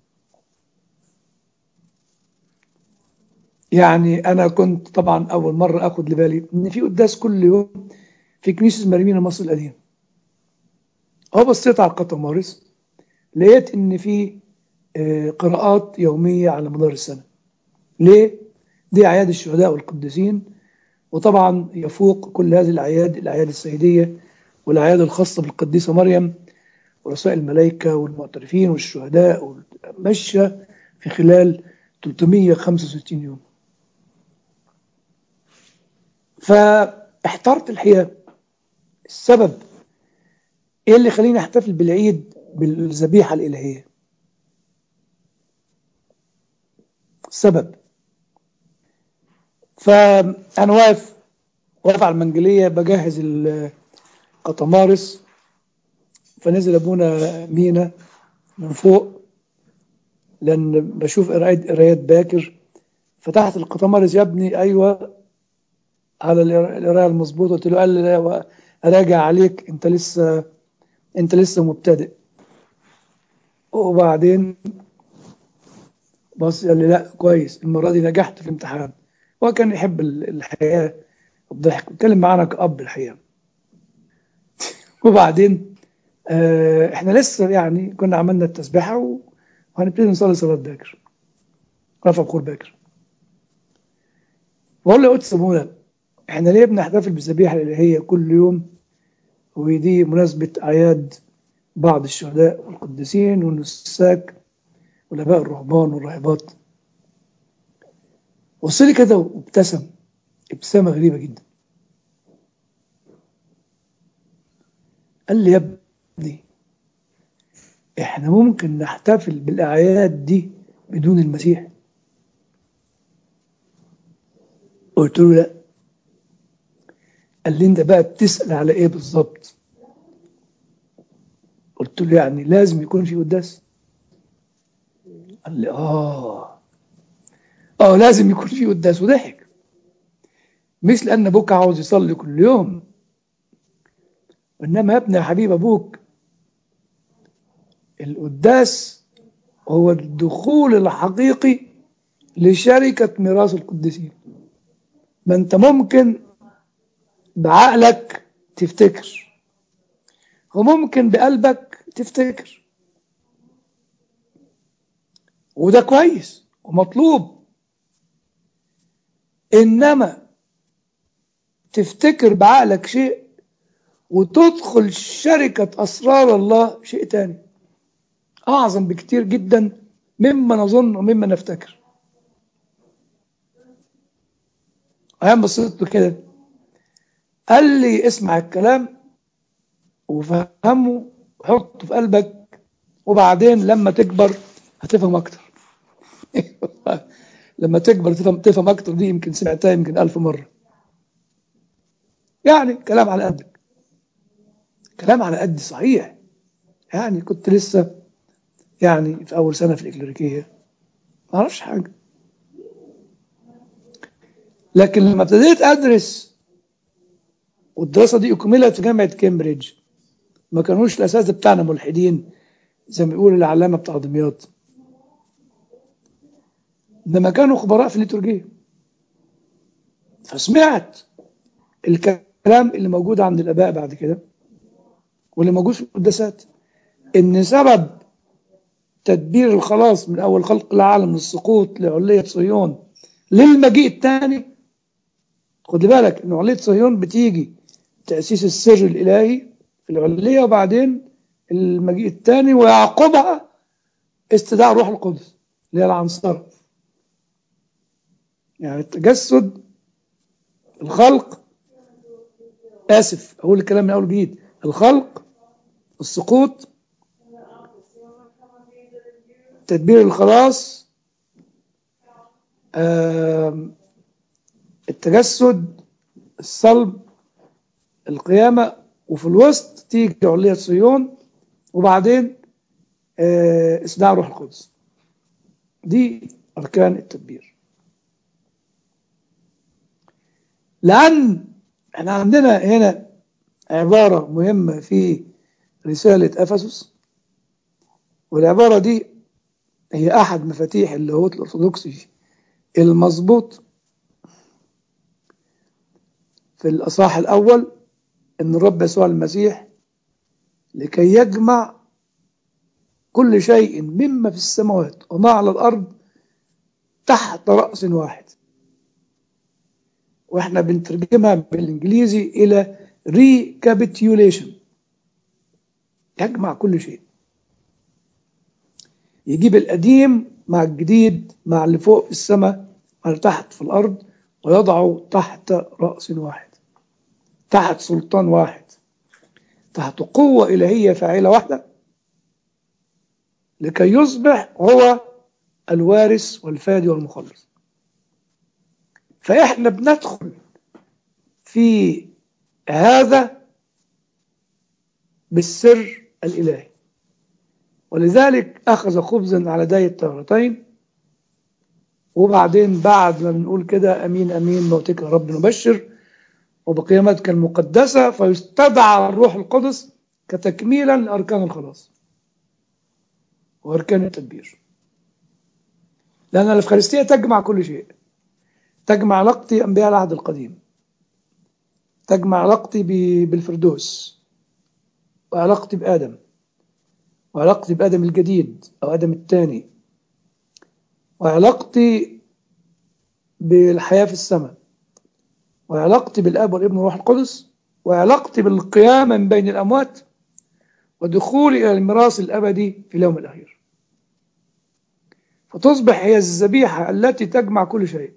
يعني أنا كنت طبعا أول مرة أخد لبالي إن في قداس كل يوم في كنيسة مريمين مصر القديم أهو بصيت على القطمارس لقيت إن في قراءات يومية على مدار السنة ليه؟ دي أعياد الشهداء والقديسين وطبعا يفوق كل هذه الأعياد الأعياد السيدية والأعياد الخاصة بالقديسة مريم ورسائل الملائكة والمعترفين والشهداء ماشية في خلال 365 يوم فاحترت الحقيقة السبب ايه اللي يخليني احتفل بالعيد بالذبيحة الإلهية السبب فأنا واقف واقف على المنجلية بجهز القطمارس فنزل أبونا مينا من فوق لأن بشوف قرايات قرايات باكر فتحت القطمارس يا ابني أيوة على القراية المظبوطة قلت له قال لي لا أراجع عليك أنت لسه أنت لسه مبتدئ وبعدين بص قال لي لا كويس المرة دي نجحت في الامتحان هو كان يحب الحياة الضحك بيتكلم معانا كأب الحقيقة وبعدين آه احنا لسه يعني كنا عملنا التسبيحة وهنبتدي نصلي صلاة باكر رفع بخور باكر بقول له قدس ابونا احنا ليه بنحتفل بالذبيحة الإلهية كل يوم ودي مناسبة أعياد بعض الشهداء والقديسين والنساك والآباء الرهبان والراهبات بص لي كده وابتسم ابتسامة غريبة جدا قال لي يا ابني احنا ممكن نحتفل بالأعياد دي بدون المسيح قلت له لا قال لي انت بقى بتسأل على ايه بالظبط قلت له يعني لازم يكون في قداس قال لي اه اه لازم يكون في قداس وضحك مش لان ابوك عاوز يصلي كل يوم انما يا ابني يا حبيب ابوك القداس هو الدخول الحقيقي لشركة ميراث القديسين ما انت ممكن بعقلك تفتكر وممكن بقلبك تفتكر وده كويس ومطلوب انما تفتكر بعقلك شيء وتدخل شركة أسرار الله شيء تاني أعظم بكتير جدا مما نظن ومما نفتكر أيام بصيت له كده قال لي اسمع الكلام وفهمه وحطه في قلبك وبعدين لما تكبر هتفهم أكتر لما تكبر تفهم, تفهم أكتر دي يمكن سمعتها يمكن ألف مرة يعني كلام على قدك كلام على قدي صحيح يعني كنت لسه يعني في أول سنة في الإكليريكية ما أعرفش حاجة لكن لما ابتديت أدرس والدراسة دي أكملت في جامعة كامبريدج ما كانوش الأساتذة بتاعنا ملحدين زي ما بيقول العلامة بتاع دمياط إنما كانوا خبراء في الليتورجية فسمعت الكلام اللي موجود عند الآباء بعد كده واللي موجود في القداسات إن سبب تدبير الخلاص من أول خلق العالم للسقوط لعلية صهيون للمجيء الثاني خد بالك إن علية صهيون بتيجي تأسيس السر الإلهي في العلية وبعدين المجيء الثاني ويعقبها استدعاء روح القدس اللي هي العنصرة يعني التجسد الخلق آسف أقول الكلام من أول جديد الخلق السقوط تدبير الخلاص التجسد الصلب القيامة وفي الوسط تيجي علية صيون وبعدين استدعاء روح القدس دي أركان التدبير لأن احنا عندنا هنا عبارة مهمة في رسالة أفسس والعبارة دي هي أحد مفاتيح اللاهوت الأرثوذكسي المظبوط في الأصحاح الأول إن الرب يسوع المسيح لكي يجمع كل شيء مما في السماوات وما على الأرض تحت رأس واحد واحنا بنترجمها بالإنجليزي إلى recapitulation يجمع كل شيء يجيب القديم مع الجديد مع اللي فوق في السماء مع اللي تحت في الأرض ويضع تحت رأس واحد تحت سلطان واحد تحت قوة إلهية فاعلة واحدة لكي يصبح هو الوارث والفادي والمخلص فإحنا بندخل في هذا بالسر الإلهي ولذلك أخذ خبزا على داية التمرتين وبعدين بعد ما بنقول كده أمين أمين موتك يا رب نبشر وبقيامتك المقدسة فيستدعى الروح القدس كتكميلا لأركان الخلاص وأركان التدبير لأن الأفخارستية تجمع كل شيء تجمع علاقتي أنبياء العهد القديم تجمع علاقتي بالفردوس وعلاقتي بآدم وعلاقتي بآدم الجديد أو آدم الثاني وعلاقتي بالحياة في السماء وعلاقتي بالآب والابن والروح القدس وعلاقتي بالقيامة من بين الأموات ودخولي إلى الميراث الأبدي في اليوم الأخير فتصبح هي الذبيحة التي تجمع كل شيء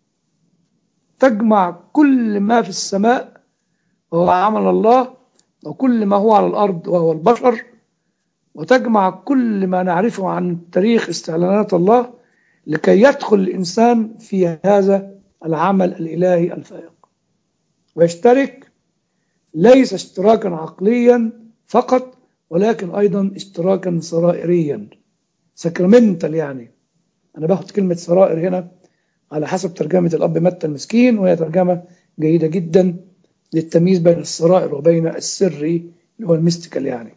تجمع كل ما في السماء وهو عمل الله وكل ما هو على الأرض وهو البشر وتجمع كل ما نعرفه عن تاريخ استعلانات الله لكي يدخل الإنسان في هذا العمل الإلهي الفائق ويشترك ليس اشتراكا عقليا فقط ولكن أيضا اشتراكا سرائريا سكرمنتال يعني أنا باخد كلمة سرائر هنا على حسب ترجمة الأب متى المسكين وهي ترجمة جيدة جدا للتمييز بين السرائر وبين السري اللي هو الميستيكال يعني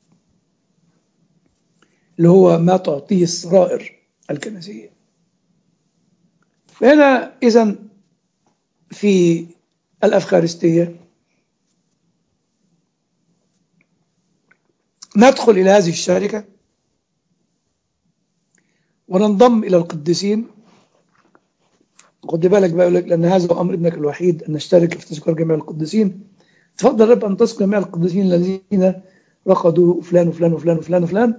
اللي هو ما تعطيه السرائر الكنسية فهنا إذا في الأفخارستية ندخل إلى هذه الشركة وننضم إلى القديسين خد بالك بقى يقول لك لأن هذا هو أمر ابنك الوحيد أن نشترك في تذكار جميع القديسين تفضل رب أن تذكر جميع القديسين الذين رقدوا فلان وفلان وفلان وفلان وفلان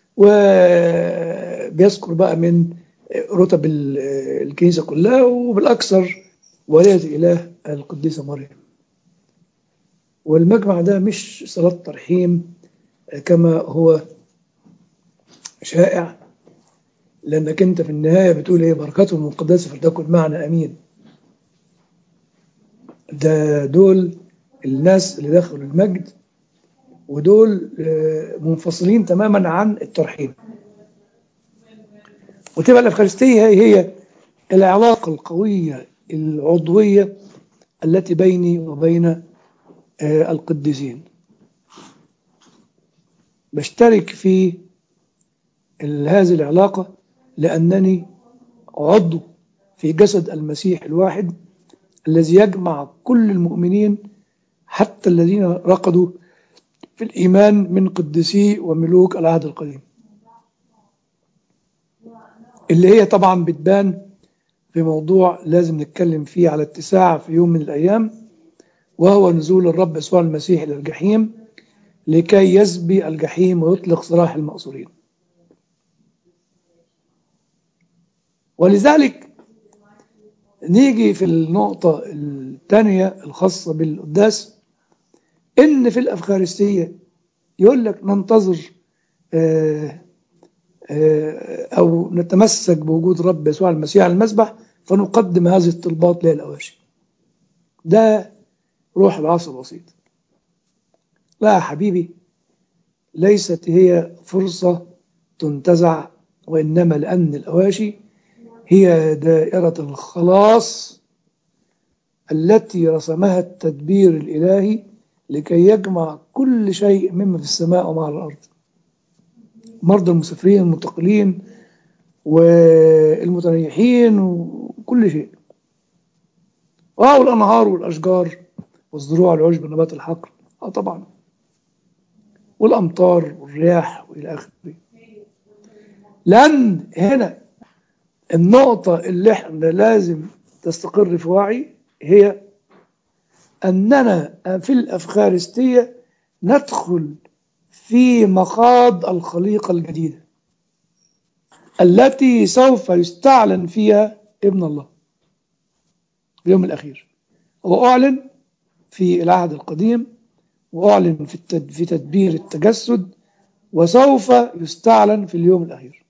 وبيذكر بقى من رتب الكنيسة كلها وبالأكثر ولية الإله القديسة مريم والمجمع ده مش صلاة ترحيم كما هو شائع لأنك أنت في النهاية بتقول إيه بركاته المقدسة فلتكن معنا أمين ده دول الناس اللي دخلوا المجد ودول منفصلين تماما عن الترحيم وتبقى الأفخارستية هي العلاقة القوية العضوية التي بيني وبين القديسين بشترك في هذه العلاقة لأنني عضو في جسد المسيح الواحد الذي يجمع كل المؤمنين حتى الذين رقدوا في الإيمان من قدسي وملوك العهد القديم اللي هي طبعا بتبان في موضوع لازم نتكلم فيه على اتساع في يوم من الأيام وهو نزول الرب يسوع المسيح إلى الجحيم لكي يسبي الجحيم ويطلق سراح المأسورين ولذلك نيجي في النقطة الثانية الخاصة بالقداس إن في الأفخارستية يقول لك ننتظر آآ آآ أو نتمسك بوجود رب يسوع المسيح على المسبح فنقدم هذه الطلبات للأواشي ده روح العصر الوسيط لا يا حبيبي ليست هي فرصة تنتزع وإنما لأن الأواشي هي دائرة الخلاص التي رسمها التدبير الإلهي لكي يجمع كل شيء مما في السماء وما على الأرض مرضى المسافرين المنتقلين والمتنيحين وكل شيء اه والأنهار والأشجار والزروع العشب نبات الحقل اه طبعا والأمطار والرياح وإلى آخره لأن هنا النقطة اللي احنا لازم تستقر في وعي هي أننا في الأفخارستية ندخل في مخاض الخليقة الجديدة التي سوف يستعلن فيها ابن الله اليوم الأخير هو أعلن في العهد القديم وأعلن في التد... في تدبير التجسد وسوف يستعلن في اليوم الأخير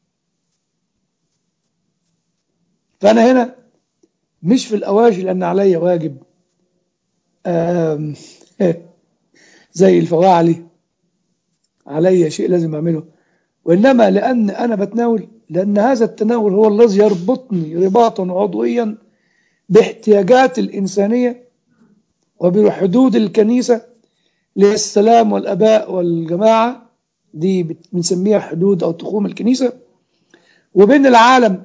فأنا هنا مش في الأواجي لأن علي واجب آم، زي الفواعلي علي شيء لازم أعمله وإنما لأن أنا بتناول لأن هذا التناول هو الذي يربطني رباطا عضويا باحتياجات الإنسانية وبحدود الكنيسة للسلام والأباء والجماعة دي بت- بنسميها حدود أو تخوم الكنيسة وبين العالم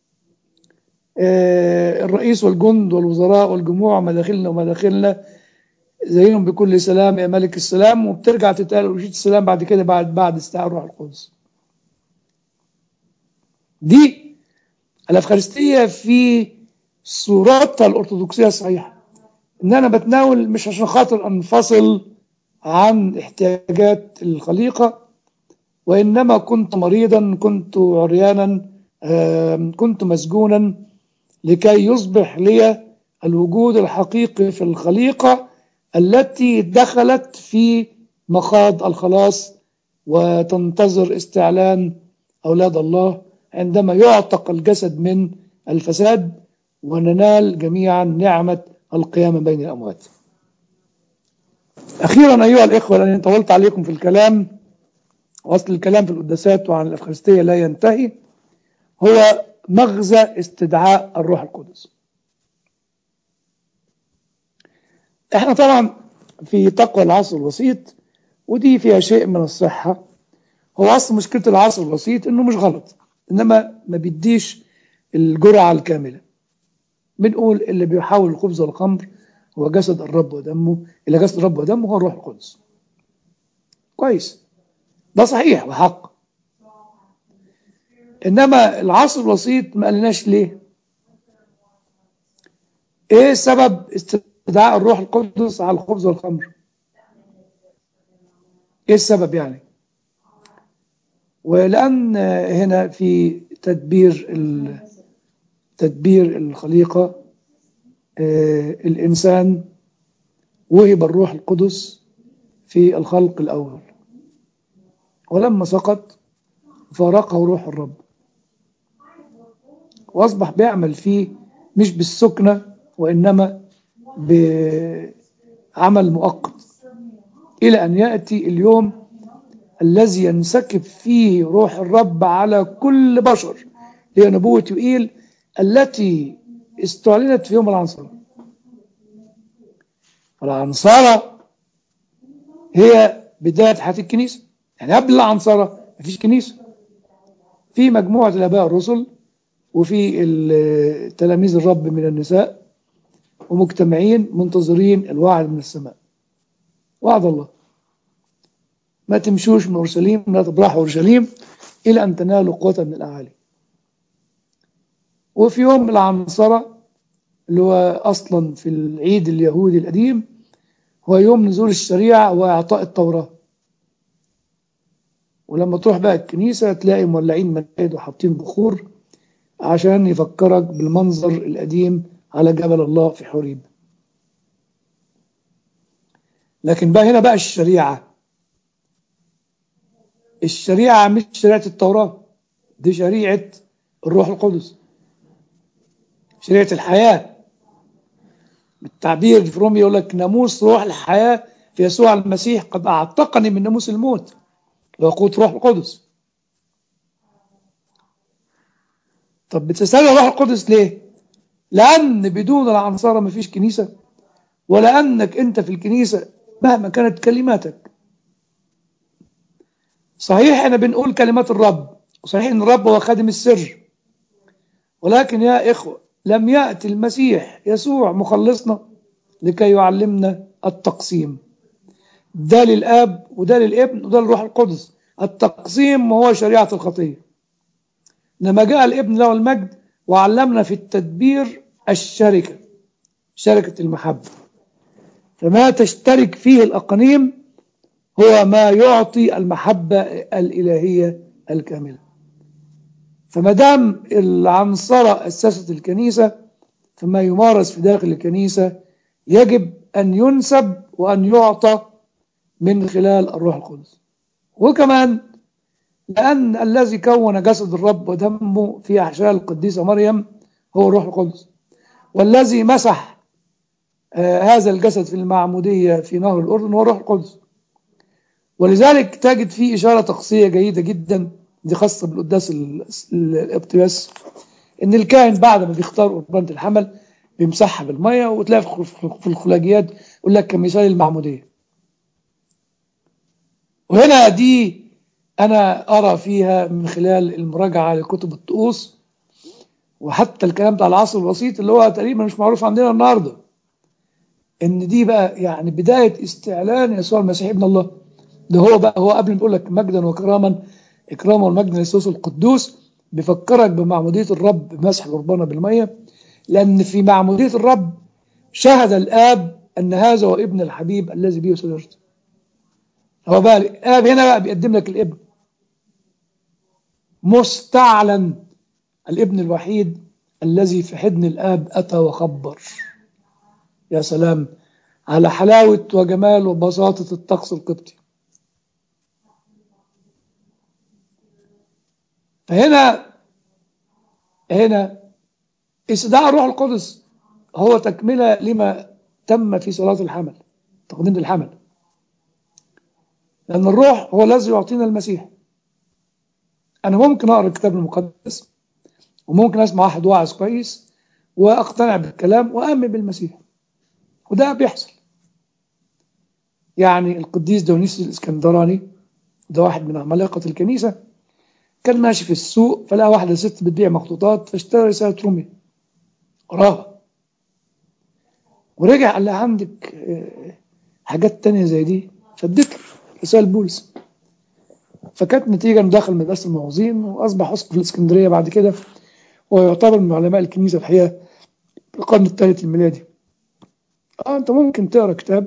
آه، الرئيس والجند والوزراء والجموع مداخلنا ومداخلنا زيهم بكل سلام يا ملك السلام وبترجع تتقال رشيد السلام بعد كده بعد بعد استعار روح القدس دي الأفخارستية في صورتها الأرثوذكسية الصحيحة إن أنا بتناول مش عشان خاطر أنفصل عن احتياجات الخليقة وإنما كنت مريضا كنت عريانا آم، كنت مسجونا لكي يصبح لي الوجود الحقيقي في الخليقة التي دخلت في مخاض الخلاص وتنتظر استعلان أولاد الله عندما يعتق الجسد من الفساد وننال جميعا نعمة القيامة بين الأموات أخيرا أيها الإخوة لأني طولت عليكم في الكلام وأصل الكلام في القداسات وعن الأفخارستية لا ينتهي هو مغزى استدعاء الروح القدس احنا طبعا في تقوى العصر الوسيط ودي فيها شيء من الصحة هو أصل مشكلة العصر الوسيط إنه مش غلط إنما ما بيديش الجرعة الكاملة بنقول اللي بيحاول الخبز والخمر هو جسد الرب ودمه إلى جسد الرب ودمه هو الروح القدس كويس ده صحيح وحق إنما العصر الوسيط ما قالناش ليه إيه سبب استدعاء الروح القدس على الخبز والخمر إيه السبب يعني ولأن هنا في تدبير ال- تدبير الخليقة آه، الإنسان وهب الروح القدس في الخلق الأول ولما سقط فارقه روح الرب وأصبح بيعمل فيه مش بالسكنة وإنما بعمل مؤقت إلى أن يأتي اليوم الذي ينسكب فيه روح الرب على كل بشر هي نبوة يوئيل التي استعلنت في يوم العنصرة العنصرة هي بداية حياة الكنيسة يعني قبل العنصرة مفيش كنيسة في مجموعة الآباء الرسل وفي ال- تلاميذ الرب من النساء ومجتمعين منتظرين الوعد من السماء وعد الله ما تمشوش من أورشليم لا تبرحوا أورشليم إلى أن تنالوا قوة من الأعالي وفي يوم العنصرة اللي هو أصلا في العيد اليهودي القديم هو يوم نزول الشريعة وإعطاء التوراة ولما تروح بقى الكنيسة تلاقي مولعين منايد وحاطين بخور عشان يفكرك بالمنظر القديم على جبل الله في حوريب لكن بقى هنا بقى الشريعة الشريعة مش شريعة التوراة دي شريعة الروح القدس شريعة الحياة بالتعبير في رومي يقول لك ناموس روح الحياة في يسوع المسيح قد أعتقني من ناموس الموت وقوت روح القدس طب بتستدعي روح القدس ليه؟ لأن بدون العنصرة مفيش كنيسة ولأنك أنت في الكنيسة مهما كانت كلماتك صحيح احنا بنقول كلمات الرب وصحيح ان الرب هو خادم السر ولكن يا إخوة لم يأتي المسيح يسوع مخلصنا لكي يعلمنا التقسيم ده للآب وده للابن وده للروح القدس التقسيم هو شريعة الخطية لما جاء الابن له المجد وعلمنا في التدبير الشركة شركة المحبة فما تشترك فيه الأقانيم هو ما يعطي المحبة الإلهية الكاملة فما دام العنصرة أسست الكنيسة فما يمارس في داخل الكنيسة يجب أن ينسب وأن يعطى من خلال الروح القدس وكمان لأن الذي كون جسد الرب ودمه في أحشاء القديسة مريم هو الروح القدس والذي مسح آه هذا الجسد في المعمودية في نهر الأردن هو الروح القدس ولذلك تجد فيه إشارة طقسية جيدة جدا دي خاصة بالقداس الابتباس إن الكاهن بعد ما بيختار قربانة الحمل بيمسحها بالمية وتلاقي في الخلاجيات يقول لك كمثال المعمودية وهنا دي أنا أرى فيها من خلال المراجعة لكتب الطقوس وحتى الكلام بتاع العصر الوسيط اللي هو تقريبا مش معروف عندنا النهارده ان دي بقى يعني بدايه استعلان يسوع المسيح ابن الله ده هو بقى هو قبل ما يقول لك مجدا وكراما اكراما والمجد للسوس القدوس بيفكرك بمعموديه الرب بمسح القربانه بالميه لان في معموديه الرب شهد الاب ان هذا هو ابن الحبيب الذي به سررت هو بقى الاب هنا بقى بيقدم لك الابن مستعلن الابن الوحيد الذي في حضن الآب أتى وخبر يا سلام على حلاوة وجمال وبساطة الطقس القبطي فهنا هنا استدعاء الروح القدس هو تكملة لما تم في صلاة الحمل تقديم الحمل لأن الروح هو الذي يعطينا المسيح أنا ممكن أقرأ الكتاب المقدس وممكن اسمع واحد واعظ كويس واقتنع بالكلام وامن بالمسيح وده بيحصل يعني القديس دونيسيوس الاسكندراني ده واحد من عمالقه الكنيسه كان ماشي في السوق فلقى واحده ست بتبيع مخطوطات فاشترى رساله رومي قراها ورجع قال لها عندك حاجات تانية زي دي فاديت رسالة بولس فكانت نتيجة انه دخل مدرسة الموعظين وأصبح أسقف الإسكندرية بعد كده ويعتبر من علماء الكنيسة الحقيقة في القرن الثالث الميلادي اه انت ممكن تقرا كتاب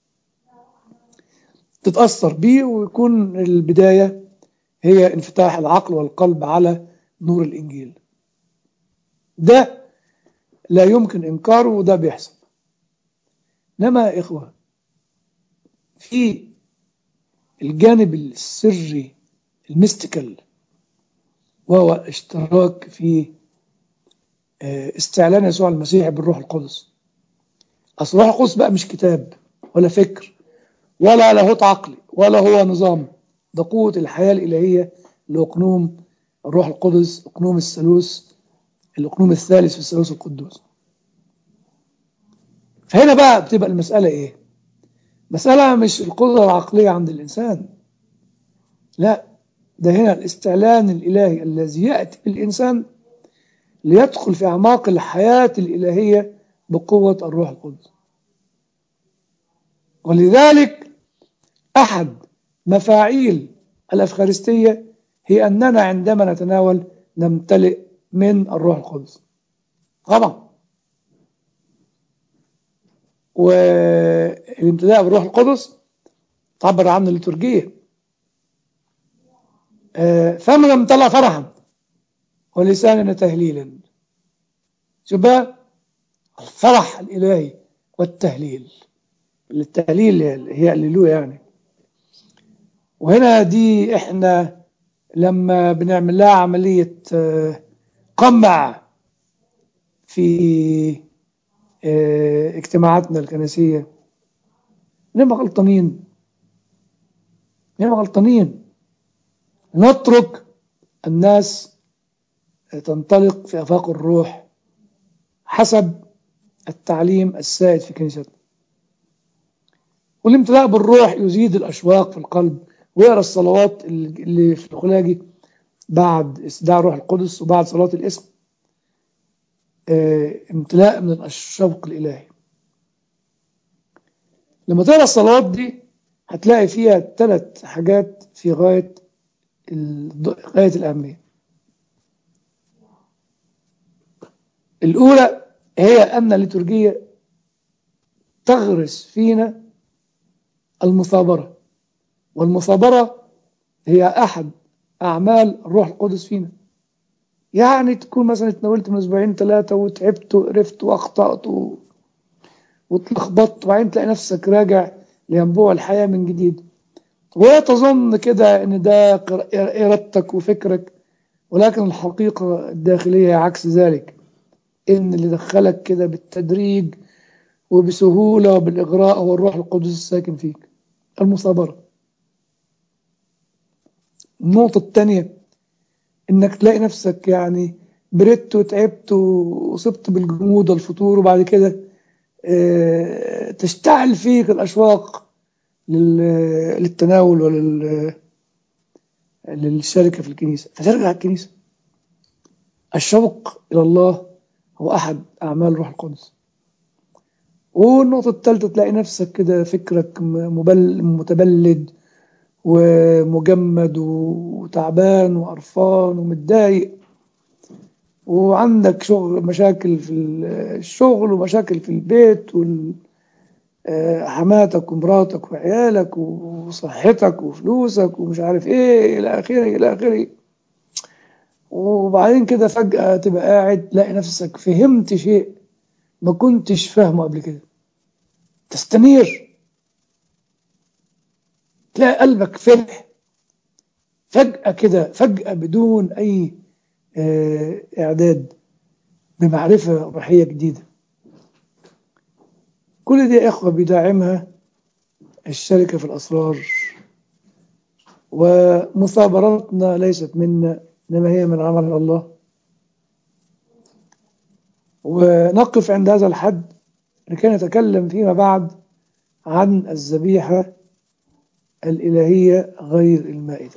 تتأثر بيه ويكون البداية هي انفتاح العقل والقلب على نور الإنجيل ده لا يمكن إنكاره وده بيحصل إنما يا إخوة في الجانب السري الميستيكال وهو اشتراك في استعلان يسوع المسيح بالروح القدس أصل الروح القدس بقى مش كتاب ولا فكر ولا لاهوت عقلي ولا هو نظام ده قوة الحياة الإلهية لأقنوم الروح القدس أقنوم الثالوث الأقنوم الثالث في الثالوث القدوس فهنا بقى بتبقى المسألة إيه؟ مسألة مش القدرة العقلية عند الإنسان لا ده هنا الاستعلان الإلهي الذي يأتي بالإنسان ليدخل في أعماق الحياة الإلهية بقوة الروح القدس ولذلك أحد مفاعيل الأفخارستية هي أننا عندما نتناول نمتلئ من الروح القدس طبعا والامتلاء بالروح القدس تعبر عنه الليتورجية فمن امتلأ فرحا ولساننا تهليلا شوف بقى الفرح الإلهي والتهليل التهليل هي الليلو يعني وهنا دي احنا لما بنعمل لها عملية قمع في اجتماعاتنا الكنسية نبقى غلطانين نبقى غلطانين نترك الناس تنطلق في آفاق الروح حسب التعليم السائد في كنيستنا والامتلاء بالروح يزيد الأشواق في القلب ويقرأ الصلوات اللي في الخلاجي بعد استدعاء روح القدس وبعد صلاة الاسم اه امتلاء من الشوق الإلهي لما تقرأ الصلوات دي هتلاقي فيها ثلاث حاجات في غاية غاية الأهمية الأولى هي أن الليتورجية تغرس فينا المثابرة والمثابرة هي أحد أعمال الروح القدس فينا يعني تكون مثلا اتناولت من اسبوعين ثلاثة وتعبت وقرفت واخطأت و... واتلخبطت وبعدين تلاقي نفسك راجع لينبوع الحياة من جديد ولا تظن كده ان ده قر- ارادتك وفكرك ولكن الحقيقة الداخلية عكس ذلك ان اللي دخلك كده بالتدريج وبسهولة وبالإغراء هو الروح القدس الساكن فيك المثابرة النقطة الثانية انك تلاقي نفسك يعني بردت وتعبت وصبت بالجمود والفتور وبعد كده آه، تشتعل فيك الأشواق لل- للتناول ولل للشركة في الكنيسة فترجع الكنيسة الشوق إلى الله هو أحد أعمال روح القدس والنقطة الثالثة تلاقي نفسك كده فكرك م- مبل متبلد ومجمد وتعبان وقرفان ومتضايق وعندك شغل مشاكل في الشغل ومشاكل في البيت وال آه، حماتك ومراتك وعيالك وصحتك وفلوسك ومش عارف ايه الى اخره الى اخره وبعدين كده فجأة تبقى قاعد تلاقي نفسك فهمت شيء ما كنتش فاهمه قبل كده تستنير تلاقي قلبك فرح فجأة كده فجأة بدون أي آه، إعداد بمعرفة روحية جديدة كل دي يا إخوة بيدعمها الشركة في الأسرار ومثابرتنا ليست منا إنما هي من عمل الله ونقف عند هذا الحد لكي نتكلم فيما بعد عن الذبيحة الإلهية غير المائدة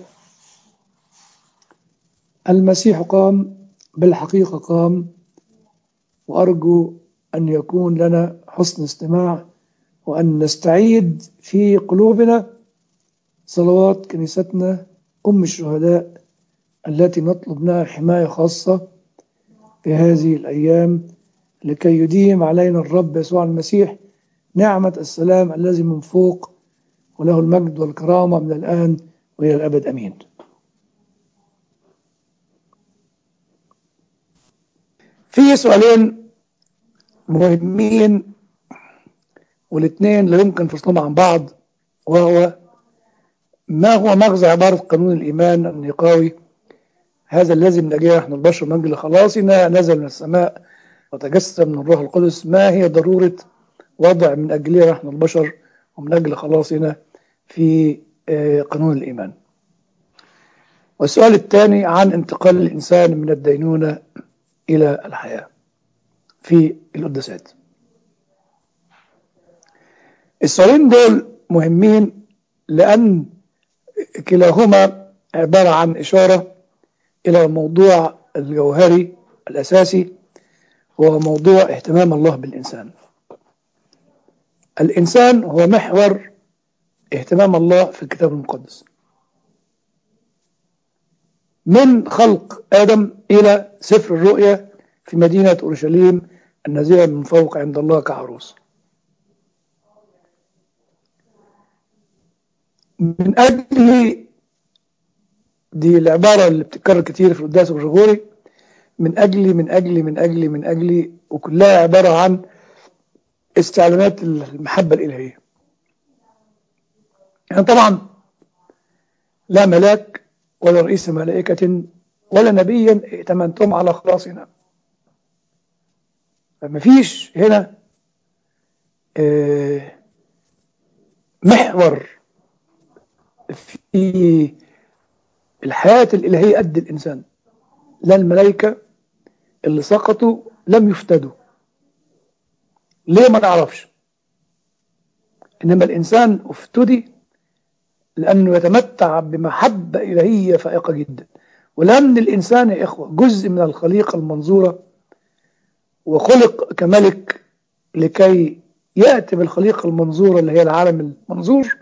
المسيح قام بالحقيقة قام وأرجو أن يكون لنا حسن استماع وأن نستعيد في قلوبنا صلوات كنيستنا أم الشهداء التي نطلب منها حماية خاصة في هذه الأيام لكي يديم علينا الرب يسوع المسيح نعمة السلام الذي من فوق وله المجد والكرامة من الآن وإلى الأبد أمين في سؤالين مهمين والاثنين لا يمكن فصلهم عن بعض وهو ما هو مغزى عبارة قانون الإيمان النقاوي هذا الذي من أجله نحن البشر من أجل خلاصنا نزل من السماء وتجسد من الروح القدس ما هي ضرورة وضع من أجله نحن البشر ومن أجل خلاصنا في آه، قانون الإيمان والسؤال الثاني عن انتقال الإنسان من الدينونة إلى الحياة في القداسات السؤالين دول مهمين لأن كلاهما عبارة عن إشارة إلى الموضوع الجوهري الأساسي هو موضوع اهتمام الله بالإنسان الإنسان هو محور اهتمام الله في الكتاب المقدس من خلق آدم إلى سفر الرؤيا في مدينة أورشليم النازلة من فوق عند الله كعروس من أجل دي العبارة اللي بتتكرر كتير في القداس الغرغوري من أجل من أجل من أجل من أجل وكلها عبارة عن استعلانات المحبة الإلهية يعني طبعا لا ملاك ولا رئيس ملائكة ولا نبيا ائتمنتم على خلاصنا فما فيش هنا آه، محور في الحياة الإلهية قد الإنسان لا الملائكة اللي سقطوا لم يفتدوا ليه ما نعرفش إنما الإنسان افتدي لأنه يتمتع بمحبة إلهية فائقة جدا ولأن الإنسان يا إخوة جزء من الخليقة المنظورة وخلق كملك لكي يأتي بالخليقة المنظورة اللي هي العالم المنظور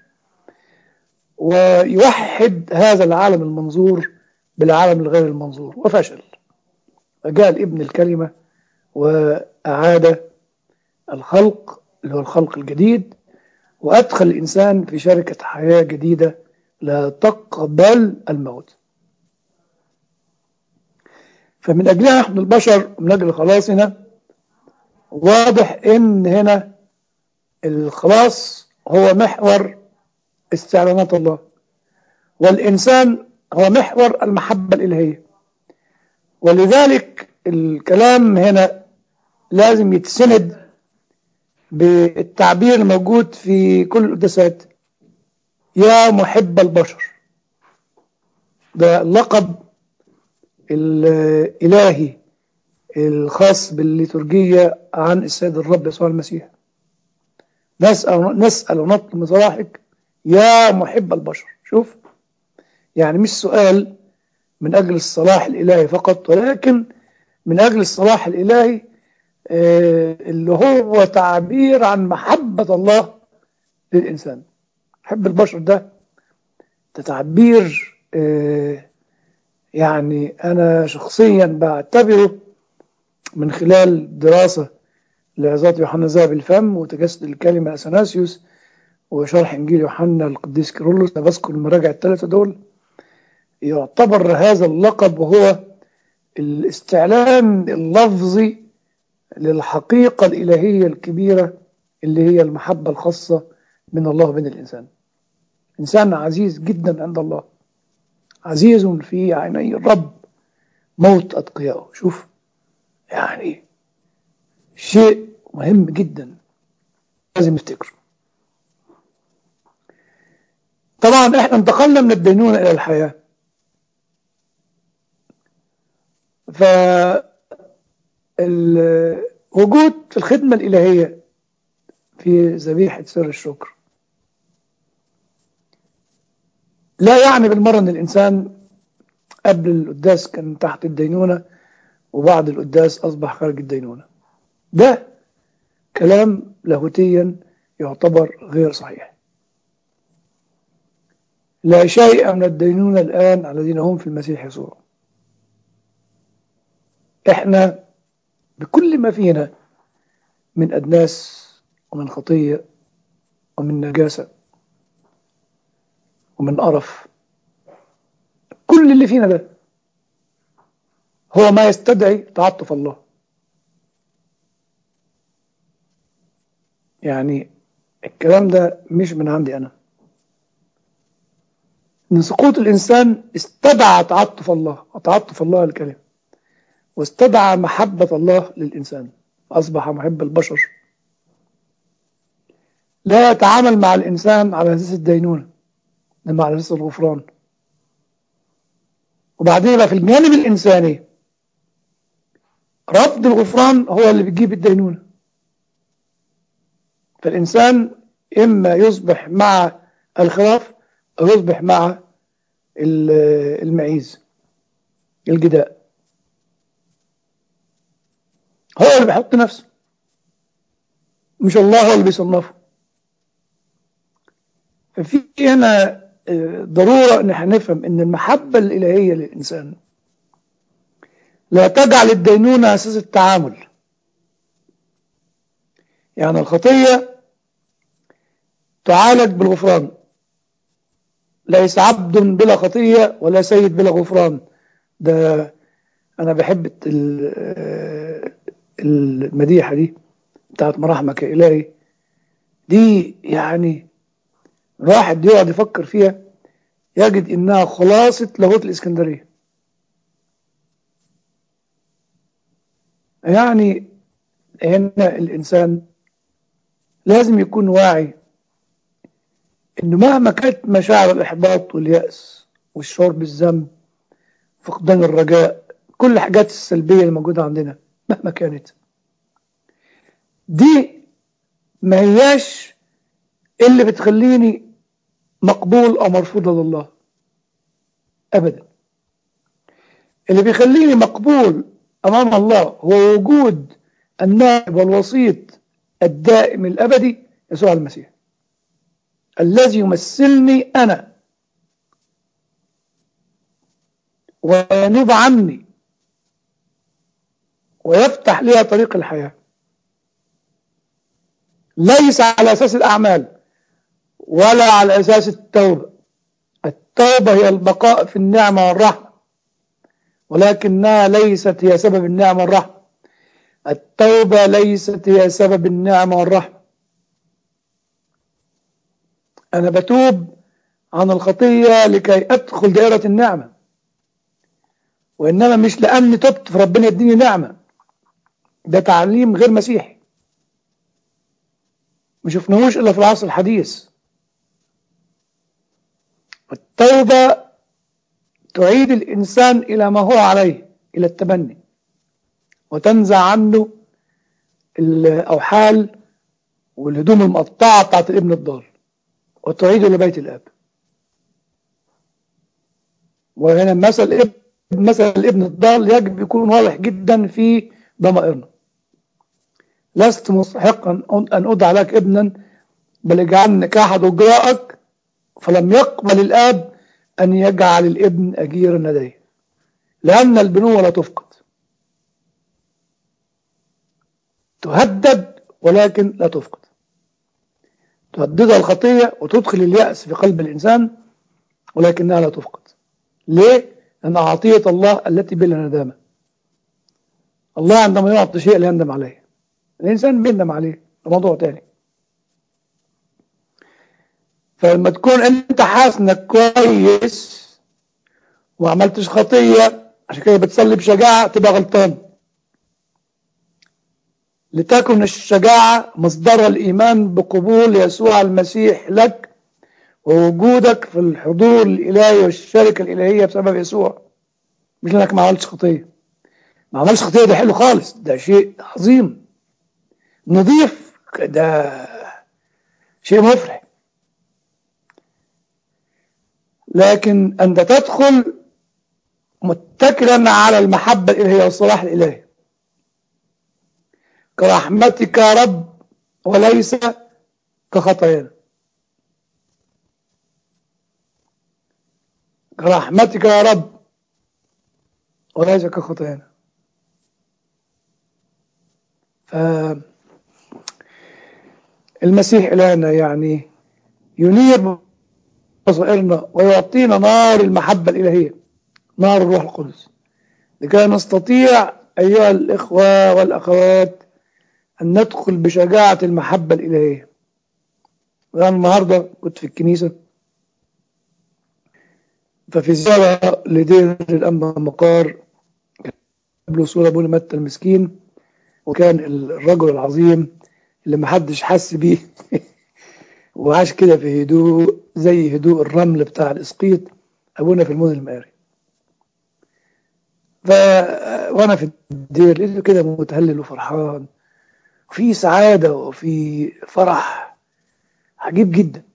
ويوحد هذا العالم المنظور بالعالم الغير المنظور وفشل فجاء الابن الكلمة وأعاد الخلق اللي هو الخلق الجديد وأدخل الإنسان في شركة حياة جديدة لا تقبل الموت فمن أجلها نحن البشر ومن أجل خلاصنا واضح إن هنا الخلاص هو محور استعلانات الله والإنسان هو محور المحبة الإلهية ولذلك الكلام هنا لازم يتسند بالتعبير الموجود في كل القداسات يا محب البشر ده اللقب الإلهي الخاص بالليتورجية عن السيد الرب يسوع المسيح نسأل, نسأل ونطلب من صلاحك يا محب البشر شوف يعني مش سؤال من أجل الصلاح الإلهي فقط ولكن من أجل الصلاح الإلهي اللي هو تعبير عن محبة الله للإنسان حب البشر ده تعبير يعني أنا شخصيا بعتبره من خلال دراسة لعظات يوحنا ذهب الفم وتجسد الكلمة أثناسيوس وشرح إنجيل يوحنا القديس كيرلس أنا بذكر المراجع الثلاثة دول يعتبر هذا اللقب وهو الاستعلان اللفظي للحقيقة الإلهية الكبيرة اللي هي المحبة الخاصة من الله وبين الإنسان إنسان عزيز جدا عند الله عزيز في عيني الرب موت أتقيائه شوف يعني شيء مهم جدا لازم نفتكره طبعا احنا انتقلنا من الدينونة إلى الحياة ف الوجود في الخدمة الإلهية في ذبيحة سر الشكر لا يعني بالمرة أن الإنسان قبل القداس كان تحت الدينونة وبعد القداس أصبح خارج الدينونة ده كلام لاهوتيا يعتبر غير صحيح لا شيء من الدينونة الآن على الذين هم في المسيح يسوع احنا بكل ما فينا من أدناس ومن خطية ومن نجاسة ومن قرف كل اللي فينا ده هو ما يستدعي تعاطف الله يعني الكلام ده مش من عندي أنا إن سقوط الإنسان استدعى تعاطف الله وتعاطف الله الكلمة واستدعى محبة الله للإنسان أصبح محب البشر لا يتعامل مع الإنسان على أساس الدينونة إنما على أساس الغفران وبعدين بقى في الجانب الإنساني رفض الغفران هو اللي بيجيب الدينونة فالإنسان إما يصبح مع الخلاف أو يصبح مع المعيز الجداء هو اللي بيحط نفسه مش الله هو اللي بيصنفه ففي هنا ضرورة ان احنا نفهم ان المحبة الالهية للانسان لا تجعل الدينونة اساس التعامل يعني الخطية تعالج بالغفران ليس عبد بلا خطية ولا سيد بلا غفران ده انا بحب المديحة دي بتاعت مراحمك يا إلهي دي يعني الواحد يقعد يفكر فيها يجد إنها خلاصة لاهوت الإسكندرية يعني هنا الإنسان لازم يكون واعي إنه مهما كانت مشاعر الإحباط واليأس والشعور بالذنب فقدان الرجاء كل الحاجات السلبية الموجودة عندنا مهما كانت دي ما هياش اللي بتخليني مقبول او مرفوض لله ابدا اللي بيخليني مقبول امام الله هو وجود النائب والوسيط الدائم الابدي يسوع المسيح الذي يمثلني انا وينوب عني ويفتح لي طريق الحياة ليس على أساس الأعمال ولا على أساس التوبة التوبة هي البقاء في النعمة والرحمة ولكنها ليست هي سبب النعمة والرحمة التوبة ليست هي سبب النعمة والرحمة أنا بتوب عن الخطية لكي أدخل دائرة النعمة وإنما مش لأني تبت فربنا يديني نعمة ده تعليم غير مسيحي ما شفناهوش إلا في العصر الحديث التوبة تعيد الإنسان إلى ما هو عليه إلى التبني وتنزع عنه الأوحال والهدوم المقطعة بتاعت الابن الضال وتعيده لبيت الأب وهنا مثل ابن مثل الابن الضال يجب يكون واضح جدا في ضمائرنا لست مستحقا أن أدعى لك ابنا بل اجعلني كأحد أجرائك فلم يقبل الآب أن يجعل الابن أجيرا لديه لأن البنوة لا تفقد تهدد ولكن لا تفقد تهددها الخطية وتدخل اليأس في قلب الإنسان ولكنها لا تفقد ليه؟ لأن عطية الله التي بلا ندامة الله عندما يعطي شيء لا يندم عليه الإنسان بيندم عليه ده موضوع تاني فلما تكون أنت حاسس إنك كويس وما عملتش خطية عشان كده بتصلي بشجاعة تبقى غلطان لتكن الشجاعة مصدر الإيمان بقبول يسوع المسيح لك ووجودك في الحضور الإلهي والشركة الإلهية بسبب يسوع مش لأنك ما عملتش خطية ما عملتش خطية ده حلو خالص ده شيء عظيم نظيف ده شيء مفرح لكن أنت تدخل متكلا على المحبة الإلهية والصلاح الإلهي كرحمتك يا رب وليس كخطايانا كرحمتك يا رب وليس كخطايانا ف المسيح إلهنا يعني ينير بصائرنا ويعطينا نار المحبة الإلهية نار الروح القدس لكي نستطيع أيها الإخوة والأخوات أن ندخل بشجاعة المحبة الإلهية وأنا النهاردة كنت في الكنيسة ففي زيارة لدير الأنبا مقار قبل صورة أبونا متى المسكين وكان الرجل العظيم اللي محدش حس بيه وعاش كده في هدوء زي هدوء الرمل بتاع الإسقيط أبونا في المدن المقاري ف وأنا في الدير لقيته كده متهلل وفرحان وفي سعادة وفي فرح عجيب جدا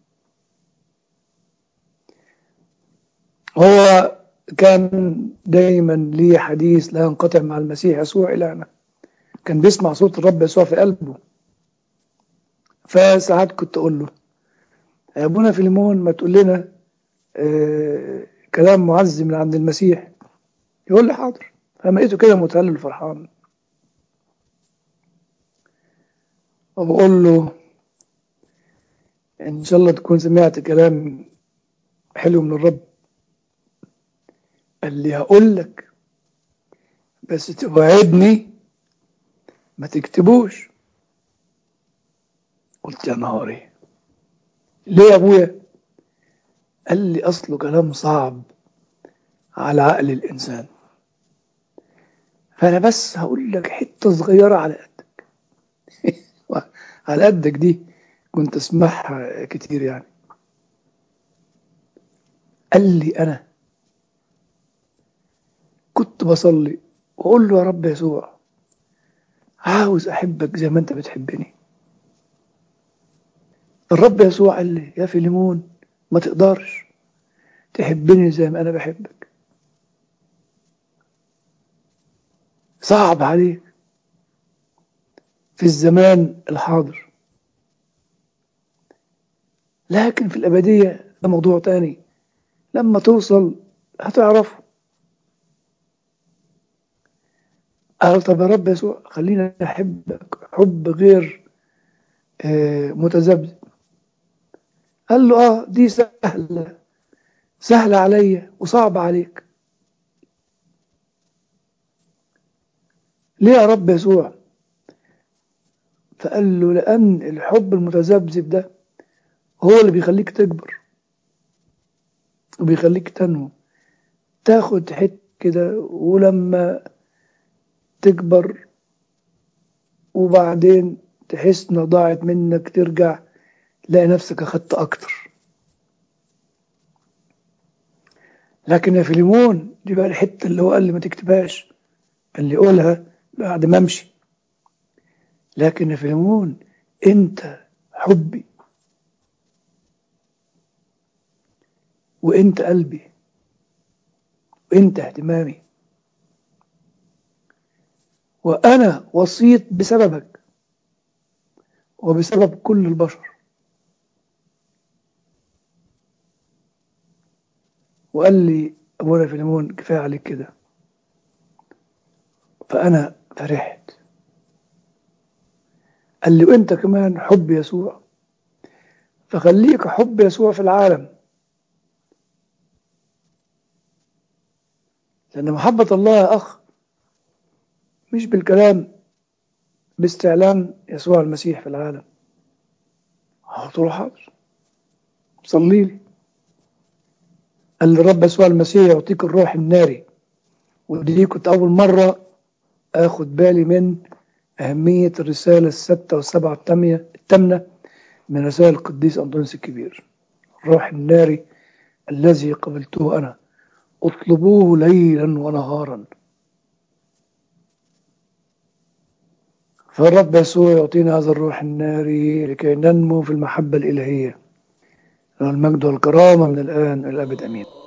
هو كان دايما ليه حديث لا ينقطع مع المسيح يسوع إلهنا كان بيسمع صوت الرب يسوع في قلبه فساعات كنت أقول له يا أبونا فيليمون ما تقول لنا آه كلام معزي من عند المسيح يقول لي حاضر فما لقيته كده متهلل وفرحان وبقول له إن شاء الله تكون سمعت كلام حلو من الرب قال لي هقول لك بس توعدني ما تكتبوش قلت يا نهاري ليه يا ابويا قال لي اصله كلام صعب على عقل الانسان فانا بس هقول لك حته صغيره على قدك على قدك دي كنت اسمعها كتير يعني قال لي انا كنت بصلي واقول له يا رب يسوع عاوز احبك زي ما انت بتحبني الرب يسوع قال لي يا فيليمون ما تقدرش تحبني زي ما انا بحبك صعب عليك في الزمان الحاضر لكن في الأبدية ده موضوع تاني لما توصل هتعرفه قال طب يا رب يسوع خلينا أحبك حب غير آه متذبذب قال له اه دي سهلة سهلة عليا وصعبة عليك ليه يا رب يسوع فقال له لأن الحب المتذبذب ده هو اللي بيخليك تكبر وبيخليك تنمو تاخد حت كده ولما تكبر وبعدين تحس انها ضاعت منك ترجع تلاقي نفسك اخدت اكتر لكن يا فيليمون دي بقى الحته اللي هو قال لي ما تكتبهاش قال لي قولها بعد ما امشي لكن يا فيليمون انت حبي وانت قلبي وانت اهتمامي وانا وصيت بسببك وبسبب كل البشر وقال لي ابونا فيليمون كفايه عليك كده فانا فرحت قال لي وانت كمان حب يسوع فخليك حب يسوع في العالم لأن محبة الله يا أخ مش بالكلام باستعلام يسوع المسيح في العالم قلت له حاضر صلي لي قال لي الرب يسوع المسيح يعطيك الروح الناري ودي كنت أول مرة آخد بالي من أهمية الرسالة الستة والسبعة الثامنة الثامنة من رسائل القديس أنطونيوس الكبير الروح الناري الذي قبلته أنا اطلبوه ليلا ونهارا فالرب يسوع يعطينا هذا الروح الناري لكي ننمو في المحبة الإلهية المجد والكرامة من الآن إلى الأبد أمين